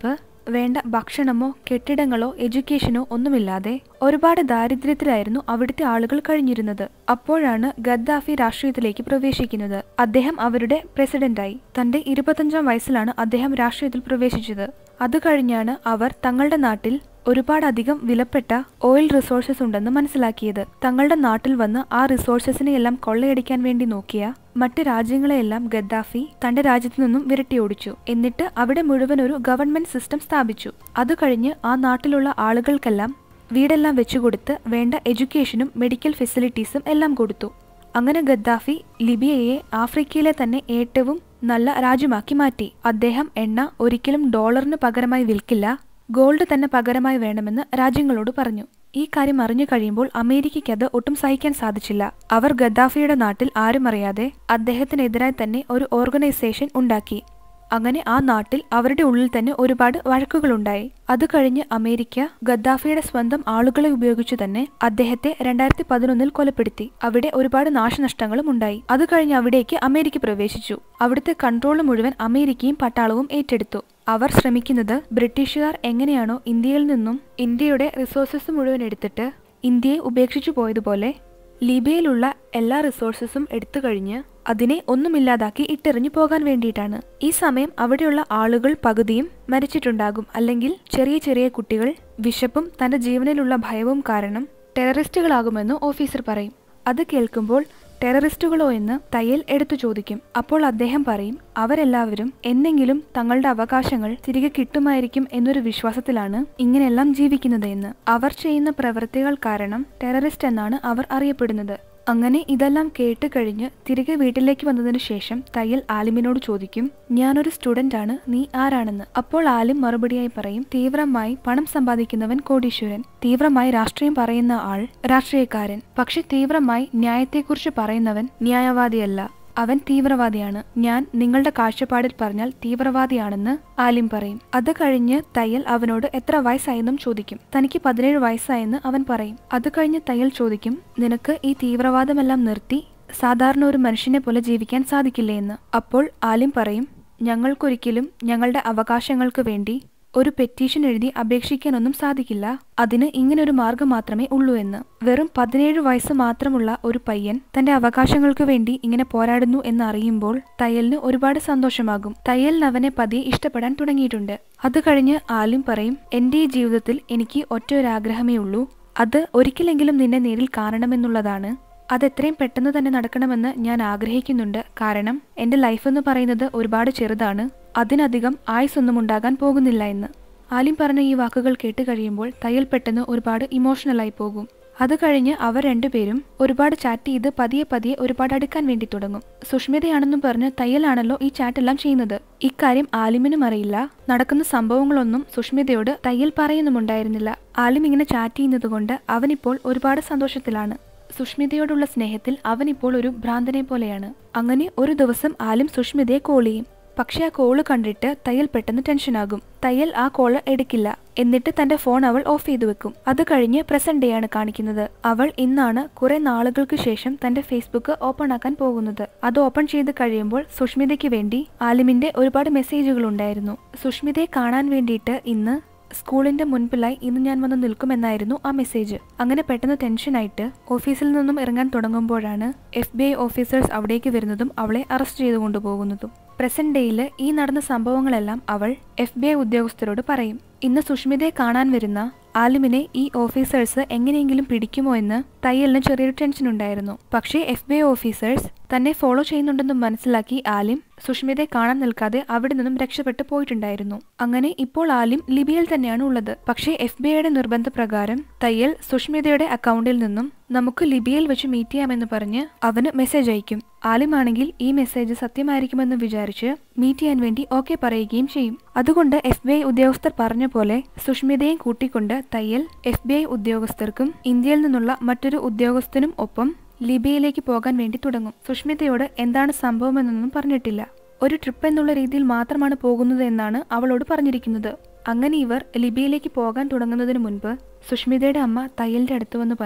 വേണ്ട ഭക്ഷണമോ കെട്ടിടങ്ങളോ എഡ്യൂക്കേഷനോ ഒന്നുമില്ലാതെ ഒരുപാട് ദാരിദ്ര്യത്തിലായിരുന്നു അവിടുത്തെ ആളുകൾ കഴിഞ്ഞിരുന്നത് അപ്പോഴാണ് ഗദ്ദാഫി രാഷ്ട്രീയത്തിലേക്ക് പ്രവേശിക്കുന്നത് അദ്ദേഹം അവരുടെ പ്രസിഡന്റായി തന്റെ ഇരുപത്തഞ്ചാം വയസ്സിലാണ് അദ്ദേഹം രാഷ്ട്രീയത്തിൽ പ്രവേശിച്ചത് അത് കഴിഞ്ഞാണ് അവർ തങ്ങളുടെ നാട്ടിൽ ഒരുപാടധികം വിലപ്പെട്ട ഓയിൽ റിസോഴ്സസ് ഉണ്ടെന്ന് മനസ്സിലാക്കിയത് തങ്ങളുടെ നാട്ടിൽ വന്ന് ആ റിസോഴ്സസിനെ എല്ലാം കൊള്ളയടിക്കാൻ വേണ്ടി നോക്കിയ മറ്റ് രാജ്യങ്ങളെയെല്ലാം ഗദ്ദാഫി തന്റെ രാജ്യത്തു നിന്നും വിരട്ടിയോടിച്ചു എന്നിട്ട് അവിടെ മുഴുവൻ ഒരു ഗവൺമെന്റ് സിസ്റ്റം സ്ഥാപിച്ചു അത് കഴിഞ്ഞ് ആ നാട്ടിലുള്ള ആളുകൾക്കെല്ലാം വീടെല്ലാം വെച്ചുകൊടുത്ത് വേണ്ട എഡ്യൂക്കേഷനും മെഡിക്കൽ ഫെസിലിറ്റീസും എല്ലാം കൊടുത്തു അങ്ങനെ ഗദ്ദാഫി ലിബിയയെ ആഫ്രിക്കയിലെ തന്നെ ഏറ്റവും നല്ല രാജ്യമാക്കി മാറ്റി അദ്ദേഹം എണ്ണ ഒരിക്കലും ഡോളറിന് പകരമായി വിൽക്കില്ല ഗോൾഡ് തന്നെ പകരമായി വേണമെന്ന് രാജ്യങ്ങളോട് പറഞ്ഞു ഈ കാര്യം അറിഞ്ഞു കഴിയുമ്പോൾ അമേരിക്കയ്ക്ക് അത് ഒട്ടും സഹിക്കാൻ സാധിച്ചില്ല അവർ ഗദ്ദാഫിയുടെ നാട്ടിൽ ആരും അറിയാതെ അദ്ദേഹത്തിനെതിരായി തന്നെ ഒരു ഓർഗനൈസേഷൻ ഉണ്ടാക്കി അങ്ങനെ ആ നാട്ടിൽ അവരുടെ ഉള്ളിൽ തന്നെ ഒരുപാട് വഴക്കുകളുണ്ടായി അത് കഴിഞ്ഞ് അമേരിക്ക ഗദ്ദാഫിയുടെ സ്വന്തം ആളുകളെ ഉപയോഗിച്ചു തന്നെ അദ്ദേഹത്തെ രണ്ടായിരത്തി പതിനൊന്നിൽ കൊലപ്പെടുത്തി അവിടെ ഒരുപാട് നാശനഷ്ടങ്ങളും ഉണ്ടായി അത് കഴിഞ്ഞ് അവിടേക്ക് അമേരിക്ക പ്രവേശിച്ചു അവിടുത്തെ കൺട്രോൾ മുഴുവൻ അമേരിക്കയും പട്ടാളവും ഏറ്റെടുത്തു അവർ ശ്രമിക്കുന്നത് ബ്രിട്ടീഷുകാർ എങ്ങനെയാണോ ഇന്ത്യയിൽ നിന്നും ഇന്ത്യയുടെ റിസോഴ്സസ് മുഴുവൻ എടുത്തിട്ട് ഇന്ത്യയെ ഉപേക്ഷിച്ചു പോയതുപോലെ ലിബിയയിലുള്ള എല്ലാ റിസോഴ്സസും എടുത്തു കഴിഞ്ഞ് അതിനെ ഒന്നുമില്ലാതാക്കി ഇട്ടെറിഞ്ഞു പോകാൻ വേണ്ടിയിട്ടാണ് ഈ സമയം അവിടെയുള്ള ആളുകൾ പകുതിയും മരിച്ചിട്ടുണ്ടാകും അല്ലെങ്കിൽ ചെറിയ ചെറിയ കുട്ടികൾ വിശപ്പും തന്റെ ജീവനിലുള്ള ഭയവും കാരണം ടെററിസ്റ്റുകളാകുമെന്ന് ഓഫീസർ പറയും അത് കേൾക്കുമ്പോൾ ടെററിസ്റ്റുകളോ എന്ന് തയ്യൽ എടുത്തു ചോദിക്കും അപ്പോൾ അദ്ദേഹം പറയും അവരെല്ലാവരും എന്തെങ്കിലും തങ്ങളുടെ അവകാശങ്ങൾ തിരികെ കിട്ടുമായിരിക്കും എന്നൊരു വിശ്വാസത്തിലാണ് ഇങ്ങനെയെല്ലാം ജീവിക്കുന്നത് എന്ന് അവർ ചെയ്യുന്ന പ്രവൃത്തികൾ കാരണം ടെററിസ്റ്റ് എന്നാണ് അവർ അറിയപ്പെടുന്നത് അങ്ങനെ ഇതെല്ലാം കേട്ട് കഴിഞ്ഞ് തിരികെ വീട്ടിലേക്ക് വന്നതിനു ശേഷം തയ്യൽ ആലിമിനോട് ചോദിക്കും ഞാനൊരു സ്റ്റുഡന്റ് ആണ് നീ ആരാണെന്ന് അപ്പോൾ ആലിം മറുപടിയായി പറയും തീവ്രമായി പണം സമ്പാദിക്കുന്നവൻ കോടീശ്വരൻ തീവ്രമായി രാഷ്ട്രീയം പറയുന്ന ആൾ രാഷ്ട്രീയക്കാരൻ പക്ഷെ തീവ്രമായി ന്യായത്തെക്കുറിച്ച് പറയുന്നവൻ ന്യായവാദിയല്ല അവൻ തീവ്രവാദിയാണ് ഞാൻ നിങ്ങളുടെ കാഴ്ചപ്പാടിൽ പറഞ്ഞാൽ തീവ്രവാദിയാണെന്ന് ആലിം പറയും അത് കഴിഞ്ഞ് തയ്യൽ അവനോട് എത്ര വയസ്സായെന്നും ചോദിക്കും തനിക്ക് പതിനേഴ് വയസ്സായെന്ന് അവൻ പറയും അത് കഴിഞ്ഞ് തയ്യൽ ചോദിക്കും നിനക്ക് ഈ തീവ്രവാദമെല്ലാം നിർത്തി സാധാരണ ഒരു മനുഷ്യനെ പോലെ ജീവിക്കാൻ സാധിക്കില്ലേ എന്ന് അപ്പോൾ ആലിം പറയും ഞങ്ങൾക്കൊരിക്കലും ഞങ്ങളുടെ അവകാശങ്ങൾക്ക് വേണ്ടി ഒരു പെറ്റീഷൻ എഴുതി അപേക്ഷിക്കാനൊന്നും സാധിക്കില്ല അതിന് ഇങ്ങനൊരു മാർഗം മാത്രമേ ഉള്ളൂ എന്ന് വെറും പതിനേഴ് വയസ്സ് മാത്രമുള്ള ഒരു പയ്യൻ തന്റെ അവകാശങ്ങൾക്ക് വേണ്ടി ഇങ്ങനെ പോരാടുന്നു എന്ന് അറിയുമ്പോൾ തയ്യലിന് ഒരുപാട് സന്തോഷമാകും തയ്യലിന് അവനെ പതിയെ ഇഷ്ടപ്പെടാൻ തുടങ്ങിയിട്ടുണ്ട് അത് കഴിഞ്ഞ് ആലിം പറയും എന്റെ ഈ ജീവിതത്തിൽ എനിക്ക് ഒറ്റ ഒരു ആഗ്രഹമേ ഉള്ളൂ അത് ഒരിക്കലെങ്കിലും നിന്നെ നേരിൽ കാണണമെന്നുള്ളതാണ് അത് എത്രയും പെട്ടെന്ന് തന്നെ നടക്കണമെന്ന് ഞാൻ ആഗ്രഹിക്കുന്നുണ്ട് കാരണം എൻ്റെ ലൈഫ് എന്ന് പറയുന്നത് ഒരുപാട് ചെറുതാണ് അതിനധികം ആയുസൊന്നും ഉണ്ടാകാൻ പോകുന്നില്ല എന്ന് ആലിം പറഞ്ഞ ഈ വാക്കുകൾ കേട്ട് കഴിയുമ്പോൾ തയ്യൽ പെട്ടെന്ന് ഒരുപാട് ഇമോഷണലായി പോകും അത് കഴിഞ്ഞ് അവർ രണ്ടുപേരും ഒരുപാട് ചാറ്റ് ചെയ്ത് പതിയെ പതിയെ ഒരുപാട് അടുക്കാൻ വേണ്ടി തുടങ്ങും സുഷ്മിതയാണെന്നും പറഞ്ഞ് തയ്യലാണല്ലോ ഈ ചാറ്റെല്ലാം ചെയ്യുന്നത് ഇക്കാര്യം ആലിമിനും അറിയില്ല നടക്കുന്ന സംഭവങ്ങളൊന്നും സുഷ്മിതയോട് തയ്യൽ പറയുന്നുമുണ്ടായിരുന്നില്ല ആലിം ഇങ്ങനെ ചാറ്റ് ചെയ്യുന്നത് കൊണ്ട് അവനിപ്പോൾ ഒരുപാട് സന്തോഷത്തിലാണ് സുഷ്മിതയോടുള്ള സ്നേഹത്തിൽ അവനിപ്പോൾ ഒരു ഭ്രാന്തനെ പോലെയാണ് അങ്ങനെ ഒരു ദിവസം ആലിം സുഷ്മിതയെ കോൾ ചെയ്യും പക്ഷെ ആ കോള് കണ്ടിട്ട് തയ്യൽ പെട്ടെന്ന് ടെൻഷനാകും തയ്യൽ ആ കോള് എടുക്കില്ല എന്നിട്ട് തന്റെ ഫോൺ അവൾ ഓഫ് ചെയ്തു വെക്കും അത് കഴിഞ്ഞ് പ്രസന്റ് ഡേ ആണ് കാണിക്കുന്നത് അവൾ ഇന്നാണ് കുറെ നാളുകൾക്ക് ശേഷം തന്റെ ഫേസ്ബുക്ക് ഓപ്പൺ ആക്കാൻ പോകുന്നത് അത് ഓപ്പൺ ചെയ്ത് കഴിയുമ്പോൾ സുഷ്മിതയ്ക്ക് വേണ്ടി ആലിമിന്റെ ഒരുപാട് മെസ്സേജുകൾ ഉണ്ടായിരുന്നു സുഷ്മിതയെ കാണാൻ വേണ്ടിയിട്ട് ഇന്ന് സ്കൂളിന്റെ മുൻപിലായി ഇന്ന് ഞാൻ വന്ന് നിൽക്കുമെന്നായിരുന്നു ആ മെസ്സേജ് അങ്ങനെ പെട്ടെന്ന് ടെൻഷനായിട്ട് ഓഫീസിൽ നിന്നും ഇറങ്ങാൻ തുടങ്ങുമ്പോഴാണ് എഫ് ബി ഐ ഓഫീസേഴ്സ് അവിടേക്ക് വരുന്നതും അവളെ അറസ്റ്റ് ചെയ്തു കൊണ്ടുപോകുന്നതും പ്രസന്റ് ഡേയിൽ ഈ നടന്ന സംഭവങ്ങളെല്ലാം അവൾ എഫ് ബി ഐ ഉദ്യോഗസ്ഥരോട് പറയും ഇന്ന് സുഷ്മിതയെ കാണാൻ വരുന്ന ആലിമിനെ ഈ ഓഫീസേഴ്സ് എങ്ങനെയെങ്കിലും പിടിക്കുമോ എന്ന് തയ്യലിന് ചെറിയൊരു ടെൻഷൻ ഉണ്ടായിരുന്നു പക്ഷേ എഫ് ബി ഐ ഓഫീസേഴ്സ് തന്നെ ഫോളോ ചെയ്യുന്നുണ്ടെന്ന് മനസ്സിലാക്കി ആലിം സുഷ്മിതയെ കാണാൻ നിൽക്കാതെ അവിടെ നിന്നും രക്ഷപ്പെട്ടു പോയിട്ടുണ്ടായിരുന്നു അങ്ങനെ ഇപ്പോൾ ആലിം ലിബിയയിൽ തന്നെയാണ് ഉള്ളത് പക്ഷേ എഫ് ബി ഐയുടെ നിർബന്ധപ്രകാരം തയ്യൽ സുഷ്മിതയുടെ അക്കൗണ്ടിൽ നിന്നും നമുക്ക് ലിബിയയിൽ വെച്ച് മീറ്റ് ചെയ്യാമെന്ന് പറഞ്ഞ് അവന് മെസ്സേജ് അയക്കും ആലിമാണെങ്കിൽ ഈ മെസ്സേജ് സത്യമായിരിക്കുമെന്ന് വിചാരിച്ച് മീറ്റ് ചെയ്യാൻ വേണ്ടി ഓക്കെ പറയുകയും ചെയ്യും അതുകൊണ്ട് എഫ് ബി ഐ ഉദ്യോഗസ്ഥർ പറഞ്ഞ പോലെ സുഷ്മിതയെ കൂട്ടിക്കൊണ്ട് തയ്യൽ എഫ് ബി ഐ ഉദ്യോഗസ്ഥർക്കും ഇന്ത്യയിൽ നിന്നുള്ള മറ്റൊരു ഉദ്യോഗസ്ഥനും ഒപ്പം ലിബിയയിലേക്ക് പോകാൻ വേണ്ടി തുടങ്ങും സുഷ്മിതയോട് എന്താണ് സംഭവമെന്നൊന്നും പറഞ്ഞിട്ടില്ല ഒരു ട്രിപ്പ് എന്നുള്ള രീതിയിൽ മാത്രമാണ് പോകുന്നത് എന്നാണ് അവളോട് പറഞ്ഞിരിക്കുന്നത് അങ്ങനെ ഇവർ ലിബിയയിലേക്ക് പോകാൻ തുടങ്ങുന്നതിന് മുൻപ് സുഷ്മിതയുടെ അമ്മ തയ്യലിന്റെ അടുത്ത് വന്ന് പറയും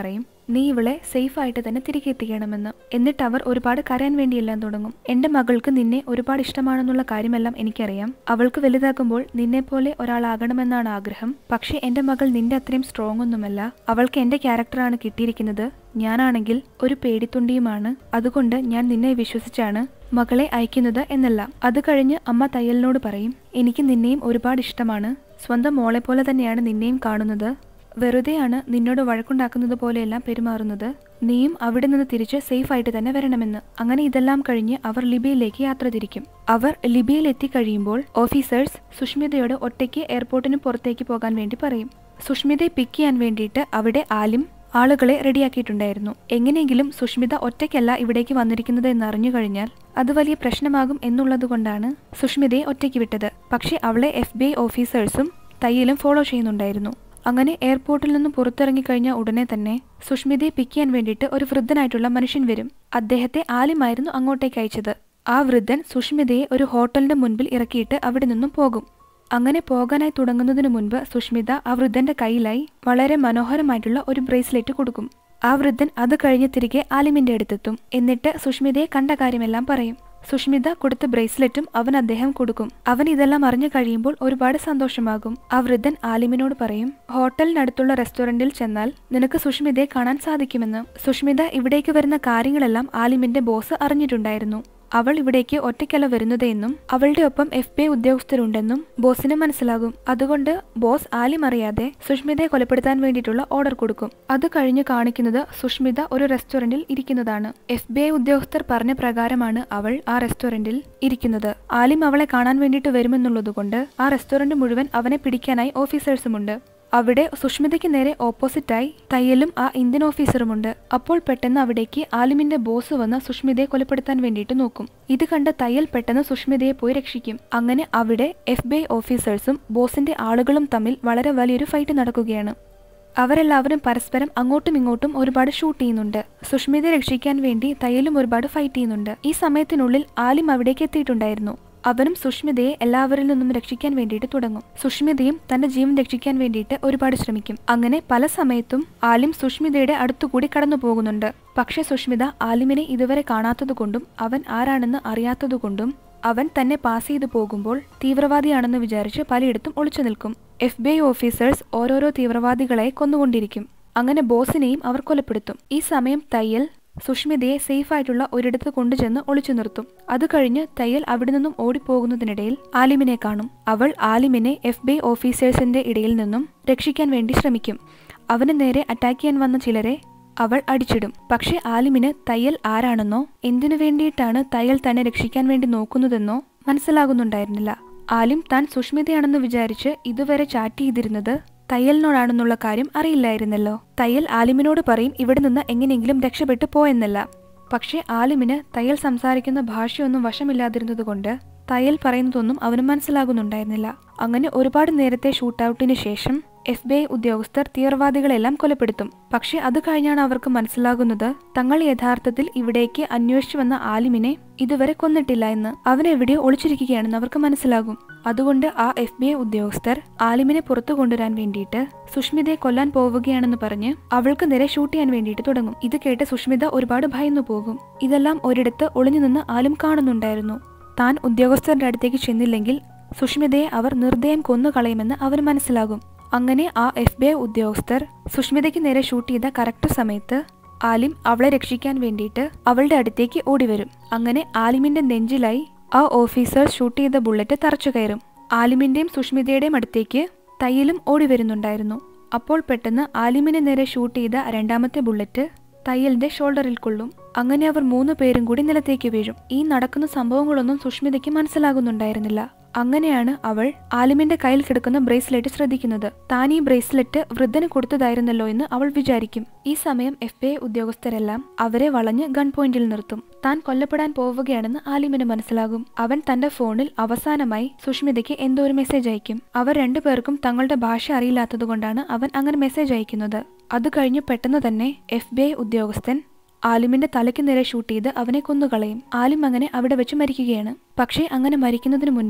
നീ ഇവളെ സേഫ് ആയിട്ട് തന്നെ തിരികെ എത്തിക്കണമെന്ന് എന്നിട്ട് അവർ ഒരുപാട് കരയാൻ വേണ്ടിയെല്ലാം തുടങ്ങും എന്റെ മകൾക്ക് നിന്നെ ഒരുപാട് ഇഷ്ടമാണെന്നുള്ള കാര്യമെല്ലാം എനിക്കറിയാം അവൾക്ക് വലുതാകുമ്പോൾ നിന്നെ പോലെ ഒരാളാകണമെന്നാണ് ആഗ്രഹം പക്ഷേ എന്റെ മകൾ നിന്റെ അത്രയും സ്ട്രോങ് ഒന്നുമല്ല അവൾക്ക് എന്റെ ക്യാരക്ടറാണ് കിട്ടിയിരിക്കുന്നത് ഞാനാണെങ്കിൽ ഒരു പേടിത്തൊണ്ടിയുമാണ് അതുകൊണ്ട് ഞാൻ നിന്നെ വിശ്വസിച്ചാണ് മകളെ അയക്കുന്നത് എന്നല്ല അത് കഴിഞ്ഞ് അമ്മ തയ്യലിനോട് പറയും എനിക്ക് നിന്നെയും ഒരുപാട് ഇഷ്ടമാണ് സ്വന്തം മോളെ പോലെ തന്നെയാണ് നിന്നെയും കാണുന്നത് വെറുതെയാണ് നിന്നോട് വഴക്കുണ്ടാക്കുന്നത് പോലെയെല്ലാം പെരുമാറുന്നത് നീയും അവിടെ നിന്ന് തിരിച്ച് സേഫ് ആയിട്ട് തന്നെ വരണമെന്ന് അങ്ങനെ ഇതെല്ലാം കഴിഞ്ഞ് അവർ ലിബിയയിലേക്ക് യാത്ര തിരിക്കും അവർ ലിബിയയിൽ എത്തിക്കഴിയുമ്പോൾ ഓഫീസേഴ്സ് സുഷ്മിതയോട് ഒറ്റയ്ക്ക് എയർപോർട്ടിന് പുറത്തേക്ക് പോകാൻ വേണ്ടി പറയും സുഷ്മിതയെ പിക്ക് ചെയ്യാൻ വേണ്ടിയിട്ട് അവിടെ ആലിം ആളുകളെ റെഡിയാക്കിയിട്ടുണ്ടായിരുന്നു എങ്ങനെയെങ്കിലും സുഷ്മിത ഒറ്റയ്ക്കല്ല ഇവിടേക്ക് വന്നിരിക്കുന്നത് എന്നറിഞ്ഞു കഴിഞ്ഞാൽ അത് വലിയ പ്രശ്നമാകും എന്നുള്ളതുകൊണ്ടാണ് സുഷ്മിതയെ ഒറ്റയ്ക്ക് വിട്ടത് പക്ഷേ അവളെ എഫ് ബി ഐ ഓഫീസേഴ്സും തയ്യലും ഫോളോ ചെയ്യുന്നുണ്ടായിരുന്നു അങ്ങനെ എയർപോർട്ടിൽ നിന്നും പുറത്തിറങ്ങിക്കഴിഞ്ഞ ഉടനെ തന്നെ സുഷ്മിതയെ പിക്ക് ചെയ്യാൻ വേണ്ടിയിട്ട് ഒരു വൃദ്ധനായിട്ടുള്ള മനുഷ്യൻ വരും അദ്ദേഹത്തെ ആലിമായിരുന്നു അങ്ങോട്ടേക്ക് അയച്ചത് ആ വൃദ്ധൻ സുഷ്മിതയെ ഒരു ഹോട്ടലിന്റെ മുൻപിൽ ഇറക്കിയിട്ട് അവിടെ നിന്നും പോകും അങ്ങനെ പോകാനായി തുടങ്ങുന്നതിനു മുൻപ് സുഷ്മിത ആ വൃദ്ധന്റെ കയ്യിലായി വളരെ മനോഹരമായിട്ടുള്ള ഒരു ബ്രേസ്ലെറ്റ് കൊടുക്കും ആ വൃദ്ധൻ അത് കഴിഞ്ഞ് തിരികെ ആലിമിന്റെ അടുത്തെത്തും എന്നിട്ട് സുഷ്മിതയെ കണ്ട കാര്യമെല്ലാം പറയും സുഷ്മിത കൊടുത്ത ബ്രേസ്ലെറ്റും അവൻ അദ്ദേഹം കൊടുക്കും അവൻ ഇതെല്ലാം അറിഞ്ഞു കഴിയുമ്പോൾ ഒരുപാട് സന്തോഷമാകും ആ വൃദ്ധൻ ആലിമിനോട് പറയും ഹോട്ടലിനടുത്തുള്ള റെസ്റ്റോറന്റിൽ ചെന്നാൽ നിനക്ക് സുഷ്മിതയെ കാണാൻ സാധിക്കുമെന്ന് സുഷ്മിത ഇവിടേക്ക് വരുന്ന കാര്യങ്ങളെല്ലാം ആലിമിന്റെ ബോസ് അറിഞ്ഞിട്ടുണ്ടായിരുന്നു അവൾ ഇവിടേക്ക് ഒറ്റയ്ക്കല്ല വരുന്നതെന്നും അവളുടെ ഒപ്പം എഫ് ബി ഐ ഉദ്യോഗസ്ഥരുണ്ടെന്നും ബോസിന് മനസ്സിലാകും അതുകൊണ്ട് ബോസ് ആലിം അറിയാതെ സുഷ്മിതയെ കൊലപ്പെടുത്താൻ വേണ്ടിയിട്ടുള്ള ഓർഡർ കൊടുക്കും അത് കഴിഞ്ഞ് കാണിക്കുന്നത് സുഷ്മിത ഒരു റെസ്റ്റോറന്റിൽ ഇരിക്കുന്നതാണ് എഫ് ബി ഐ ഉദ്യോഗസ്ഥർ പറഞ്ഞ പ്രകാരമാണ് അവൾ ആ റെസ്റ്റോറന്റിൽ ഇരിക്കുന്നത് ആലിം അവളെ കാണാൻ വേണ്ടിയിട്ട് വരുമെന്നുള്ളതുകൊണ്ട് ആ റെസ്റ്റോറന്റ് മുഴുവൻ അവനെ പിടിക്കാനായി ഓഫീസേഴ്സുമുണ്ട് അവിടെ സുഷ്മിതയ്ക്ക് നേരെ ഓപ്പോസിറ്റായി തയ്യലും ആ ഇന്ത്യൻ ഓഫീസറുമുണ്ട് അപ്പോൾ പെട്ടെന്ന് അവിടേക്ക് ആലിമിന്റെ ബോസ് വന്ന് സുഷ്മിതയെ കൊലപ്പെടുത്താൻ വേണ്ടിയിട്ട് നോക്കും ഇത് കണ്ട തയ്യൽ പെട്ടെന്ന് സുഷ്മിതയെ പോയി രക്ഷിക്കും അങ്ങനെ അവിടെ എഫ് ബി ഐ ഓഫീസേഴ്സും ബോസിന്റെ ആളുകളും തമ്മിൽ വളരെ വലിയൊരു ഫൈറ്റ് നടക്കുകയാണ് അവരെല്ലാവരും പരസ്പരം അങ്ങോട്ടും ഇങ്ങോട്ടും ഒരുപാട് ഷൂട്ട് ചെയ്യുന്നുണ്ട് സുഷ്മിതയെ രക്ഷിക്കാൻ വേണ്ടി തയ്യലും ഒരുപാട് ഫൈറ്റ് ചെയ്യുന്നുണ്ട് ഈ സമയത്തിനുള്ളിൽ ആലിം അവിടേക്ക് എത്തിയിട്ടുണ്ടായിരുന്നു അവനും സുഷ്മിതയെ എല്ലാവരിൽ നിന്നും രക്ഷിക്കാൻ വേണ്ടിയിട്ട് തുടങ്ങും സുഷ്മിതയും തന്റെ ജീവൻ രക്ഷിക്കാൻ വേണ്ടിയിട്ട് ഒരുപാട് ശ്രമിക്കും അങ്ങനെ പല സമയത്തും ആലിം സുഷ്മിതയുടെ അടുത്തുകൂടി കടന്നു പോകുന്നുണ്ട് പക്ഷെ സുഷ്മിത ആലിമിനെ ഇതുവരെ കാണാത്തതുകൊണ്ടും അവൻ ആരാണെന്ന് അറിയാത്തതുകൊണ്ടും അവൻ തന്നെ പാസ് ചെയ്തു പോകുമ്പോൾ തീവ്രവാദിയാണെന്ന് വിചാരിച്ച് പലയിടത്തും ഒളിച്ചു നിൽക്കും എഫ് ബി ഐ ഓഫീസേഴ്സ് ഓരോരോ തീവ്രവാദികളെ കൊന്നുകൊണ്ടിരിക്കും അങ്ങനെ ബോസിനെയും അവർ കൊലപ്പെടുത്തും ഈ സമയം തയ്യൽ സുഷ്മിതയെ സേഫായിട്ടുള്ള ഒരിടത്ത് കൊണ്ടുചെന്ന് ഒളിച്ചു നിർത്തും അത് കഴിഞ്ഞ് തയ്യൽ അവിടെ നിന്നും ഓടിപ്പോകുന്നതിനിടയിൽ ആലിമിനെ കാണും അവൾ ആലിമിനെ എഫ് ബി ഐ ഓഫീസേഴ്സിന്റെ ഇടയിൽ നിന്നും രക്ഷിക്കാൻ വേണ്ടി ശ്രമിക്കും അവന് നേരെ അറ്റാക്ക് ചെയ്യാൻ വന്ന ചിലരെ അവൾ അടിച്ചിടും പക്ഷെ ആലിമിന് തയ്യൽ ആരാണെന്നോ എന്തിനു വേണ്ടിയിട്ടാണ് തയ്യൽ തന്നെ രക്ഷിക്കാൻ വേണ്ടി നോക്കുന്നതെന്നോ മനസ്സിലാകുന്നുണ്ടായിരുന്നില്ല ആലിം താൻ സുഷ്മിതയാണെന്ന് വിചാരിച്ച് ഇതുവരെ ചാറ്റ് ചെയ്തിരുന്നത് തയ്യലിനോടാണെന്നുള്ള കാര്യം അറിയില്ലായിരുന്നല്ലോ തയ്യൽ ആലിമിനോട് പറയും ഇവിടെ നിന്ന് എങ്ങനെയെങ്കിലും രക്ഷപ്പെട്ടു പോയെന്നല്ല പക്ഷേ ആലിമിന് തയ്യൽ സംസാരിക്കുന്ന ഭാഷയൊന്നും വശമില്ലാതിരുന്നതുകൊണ്ട് തയ്യൽ പറയുന്നതൊന്നും അവന് മനസ്സിലാകുന്നുണ്ടായിരുന്നില്ല അങ്ങനെ ഒരുപാട് നേരത്തെ ഷൂട്ടൌട്ടിന് ശേഷം എഫ് ബി ഐ ഉദ്യോഗസ്ഥർ തീവ്രവാദികളെല്ലാം കൊലപ്പെടുത്തും പക്ഷെ അത് കഴിഞ്ഞാണ് അവർക്ക് മനസ്സിലാകുന്നത് തങ്ങൾ യഥാർത്ഥത്തിൽ ഇവിടേക്ക് അന്വേഷിച്ചു വന്ന ആലിമിനെ ഇതുവരെ കൊന്നിട്ടില്ല എന്ന് അവൻ എവിടെയോ ഒളിച്ചിരിക്കുകയാണെന്ന് അവർക്ക് മനസ്സിലാകും അതുകൊണ്ട് ആ എഫ് ബി ഐ ഉദ്യോഗസ്ഥർ ആലിമിനെ പുറത്തു കൊണ്ടുവരാൻ വേണ്ടിയിട്ട് സുഷ്മിതയെ കൊല്ലാൻ പോവുകയാണെന്ന് പറഞ്ഞ് അവൾക്ക് നേരെ ഷൂട്ട് ചെയ്യാൻ വേണ്ടിയിട്ട് തുടങ്ങും ഇത് കേട്ട് സുഷ്മിത ഒരുപാട് ഭയന്നു പോകും ഇതെല്ലാം ഒരിടത്ത് ഒളിഞ്ഞു നിന്ന് ആലിം കാണുന്നുണ്ടായിരുന്നു താൻ ഉദ്യോഗസ്ഥരുടെ അടുത്തേക്ക് ചെന്നില്ലെങ്കിൽ സുഷ്മിതയെ അവർ നിർദ്ദയം കൊന്നു കളയുമെന്ന് അവന് മനസ്സിലാകും അങ്ങനെ ആ എഫ് ബി ഐ ഉദ്യോഗസ്ഥർ സുഷ്മിതയ്ക്ക് നേരെ ഷൂട്ട് ചെയ്ത കറക്റ്റ് സമയത്ത് ആലിം അവളെ രക്ഷിക്കാൻ വേണ്ടിയിട്ട് അവളുടെ അടുത്തേക്ക് ഓടിവരും അങ്ങനെ ആലിമിന്റെ നെഞ്ചിലായി ആ ഓഫീസർ ഷൂട്ട് ചെയ്ത ബുള്ളറ്റ് തറച്ചു കയറും ആലിമിന്റെയും സുഷ്മിതയുടെയും അടുത്തേക്ക് തയ്യലും ഓടി വരുന്നുണ്ടായിരുന്നു അപ്പോൾ പെട്ടെന്ന് ആലിമിനെ നേരെ ഷൂട്ട് ചെയ്ത രണ്ടാമത്തെ ബുള്ളറ്റ് തയ്യലിന്റെ ഷോൾഡറിൽ കൊള്ളും അങ്ങനെ അവർ മൂന്ന് പേരും കൂടി നിലത്തേക്ക് വീഴും ഈ നടക്കുന്ന സംഭവങ്ങളൊന്നും സുഷ്മിതയ്ക്ക് മനസ്സിലാകുന്നുണ്ടായിരുന്നില്ല അങ്ങനെയാണ് അവൾ ആലിമിന്റെ കയ്യിൽ കിടക്കുന്ന ബ്രേസ്ലെറ്റ് ശ്രദ്ധിക്കുന്നത് താൻ ഈ ബ്രേസ്ലെറ്റ് വൃദ്ധന് കൊടുത്തതായിരുന്നല്ലോ എന്ന് അവൾ വിചാരിക്കും ഈ സമയം എഫ് ബി ഐ ഉദ്യോഗസ്ഥരെല്ലാം അവരെ വളഞ്ഞ് ഗൺ പോയിന്റിൽ നിർത്തും താൻ കൊല്ലപ്പെടാൻ പോവുകയാണെന്ന് ആലിമിന് മനസ്സിലാകും അവൻ തന്റെ ഫോണിൽ അവസാനമായി സുഷ്മിതയ്ക്ക് എന്തോ ഒരു മെസ്സേജ് അയക്കും അവർ രണ്ടുപേർക്കും തങ്ങളുടെ ഭാഷ അറിയില്ലാത്തതുകൊണ്ടാണ് അവൻ അങ്ങനെ മെസ്സേജ് അയക്കുന്നത് അത് കഴിഞ്ഞ് പെട്ടെന്ന് തന്നെ എഫ് ബി ഐ ഉദ്യോഗസ്ഥൻ ആലിമിന്റെ തലയ്ക്ക് നേരെ ഷൂട്ട് ചെയ്ത് അവനെ കൊന്നുകളയും ആലിം അങ്ങനെ അവിടെ വെച്ച് മരിക്കുകയാണ് പക്ഷേ അങ്ങനെ മരിക്കുന്നതിന് മുൻപ്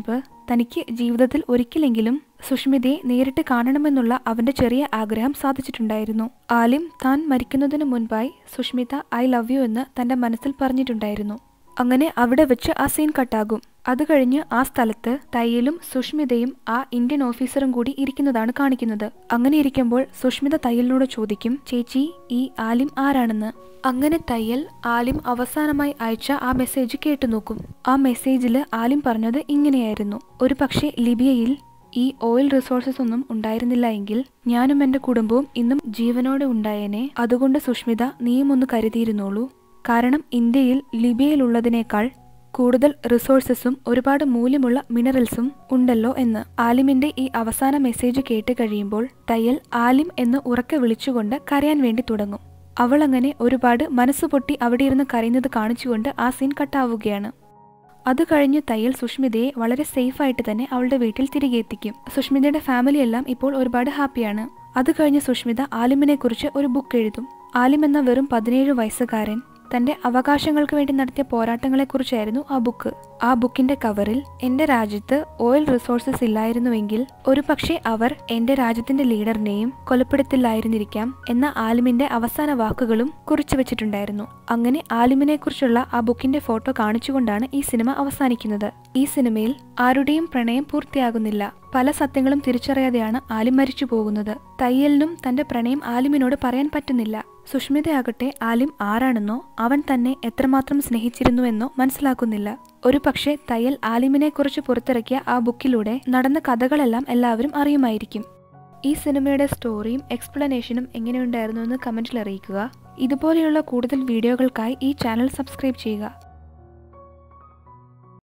തനിക്ക് ജീവിതത്തിൽ ഒരിക്കലെങ്കിലും സുഷ്മിതയെ നേരിട്ട് കാണണമെന്നുള്ള അവന്റെ ചെറിയ ആഗ്രഹം സാധിച്ചിട്ടുണ്ടായിരുന്നു ആലിം താൻ മരിക്കുന്നതിന് മുൻപായി സുഷ്മിത ഐ ലവ് യു എന്ന് തന്റെ മനസ്സിൽ പറഞ്ഞിട്ടുണ്ടായിരുന്നു അങ്ങനെ അവിടെ വെച്ച് ആ സീൻ കട്ടാകും അത് കഴിഞ്ഞ് ആ സ്ഥലത്ത് തയ്യലും സുഷ്മിതയും ആ ഇന്ത്യൻ ഓഫീസറും കൂടി ഇരിക്കുന്നതാണ് കാണിക്കുന്നത് അങ്ങനെ ഇരിക്കുമ്പോൾ സുഷ്മിത തയ്യലിനോട് ചോദിക്കും ചേച്ചി ഈ ആലിം ആരാണെന്ന് അങ്ങനെ തയ്യൽ ആലിം അവസാനമായി അയച്ച ആ മെസ്സേജ് കേട്ടു നോക്കും ആ മെസ്സേജിൽ ആലിം പറഞ്ഞത് ഇങ്ങനെയായിരുന്നു ഒരു പക്ഷേ ലിബിയയിൽ ഈ ഓയിൽ റിസോഴ്സസ് ഒന്നും ഉണ്ടായിരുന്നില്ല എങ്കിൽ ഞാനും എന്റെ കുടുംബവും ഇന്നും ജീവനോടെ ഉണ്ടായേനെ അതുകൊണ്ട് സുഷ്മിത നീയും ഒന്ന് കരുതിയിരുന്നോളൂ കാരണം ഇന്ത്യയിൽ ലിബിയയിലുള്ളതിനേക്കാൾ കൂടുതൽ റിസോഴ്സസും ഒരുപാട് മൂല്യമുള്ള മിനറൽസും ഉണ്ടല്ലോ എന്ന് ആലിമിന്റെ ഈ അവസാന മെസ്സേജ് കേട്ട് കഴിയുമ്പോൾ തയ്യൽ ആലിം എന്ന് ഉറക്കെ വിളിച്ചുകൊണ്ട് കരയാൻ വേണ്ടി തുടങ്ങും അവൾ അങ്ങനെ ഒരുപാട് മനസ്സുപൊട്ടി അവിടെ ഇരുന്ന് കരയുന്നത് കാണിച്ചുകൊണ്ട് ആ സീൻ കട്ടാവുകയാണ് അത് കഴിഞ്ഞ് തയ്യൽ സുഷ്മിതയെ വളരെ സേഫായിട്ട് തന്നെ അവളുടെ വീട്ടിൽ തിരികെ എത്തിക്കും സുഷ്മിതയുടെ ഫാമിലി എല്ലാം ഇപ്പോൾ ഒരുപാട് ഹാപ്പിയാണ് അത് കഴിഞ്ഞ് സുഷ്മിത ആലിമിനെ കുറിച്ച് ഒരു ബുക്ക് എഴുതും ആലിം എന്ന വെറും പതിനേഴ് വയസ്സുകാരൻ തന്റെ അവകാശങ്ങൾക്ക് വേണ്ടി നടത്തിയ പോരാട്ടങ്ങളെക്കുറിച്ചായിരുന്നു ആ ബുക്ക് ആ ബുക്കിന്റെ കവറിൽ എന്റെ രാജ്യത്ത് ഓയിൽ റിസോഴ്സസ് ഇല്ലായിരുന്നുവെങ്കിൽ ഒരു പക്ഷേ അവർ എന്റെ രാജ്യത്തിന്റെ ലീഡറിനെയും കൊലപ്പെടുത്തില്ലായിരുന്നിരിക്കാം എന്ന ആലിമിന്റെ അവസാന വാക്കുകളും കുറിച്ചു വെച്ചിട്ടുണ്ടായിരുന്നു അങ്ങനെ ആലിമിനെ കുറിച്ചുള്ള ആ ബുക്കിന്റെ ഫോട്ടോ കാണിച്ചുകൊണ്ടാണ് ഈ സിനിമ അവസാനിക്കുന്നത് ഈ സിനിമയിൽ ആരുടെയും പ്രണയം പൂർത്തിയാകുന്നില്ല പല സത്യങ്ങളും തിരിച്ചറിയാതെയാണ് ആലിം മരിച്ചു പോകുന്നത് തയ്യലിനും തന്റെ പ്രണയം ആലിമിനോട് പറയാൻ പറ്റുന്നില്ല സുഷ്മിതയാകട്ടെ ആലിം ആരാണെന്നോ അവൻ തന്നെ എത്രമാത്രം സ്നേഹിച്ചിരുന്നുവെന്നോ മനസ്സിലാക്കുന്നില്ല ഒരു പക്ഷേ തയ്യൽ ആലിമിനെ കുറിച്ച് പുറത്തിറക്കിയ ആ ബുക്കിലൂടെ നടന്ന കഥകളെല്ലാം എല്ലാവരും അറിയുമായിരിക്കും ഈ സിനിമയുടെ സ്റ്റോറിയും എക്സ്പ്ലനേഷനും എങ്ങനെയുണ്ടായിരുന്നു എന്ന് കമന്റിൽ അറിയിക്കുക ഇതുപോലെയുള്ള കൂടുതൽ വീഡിയോകൾക്കായി ഈ ചാനൽ സബ്സ്ക്രൈബ് ചെയ്യുക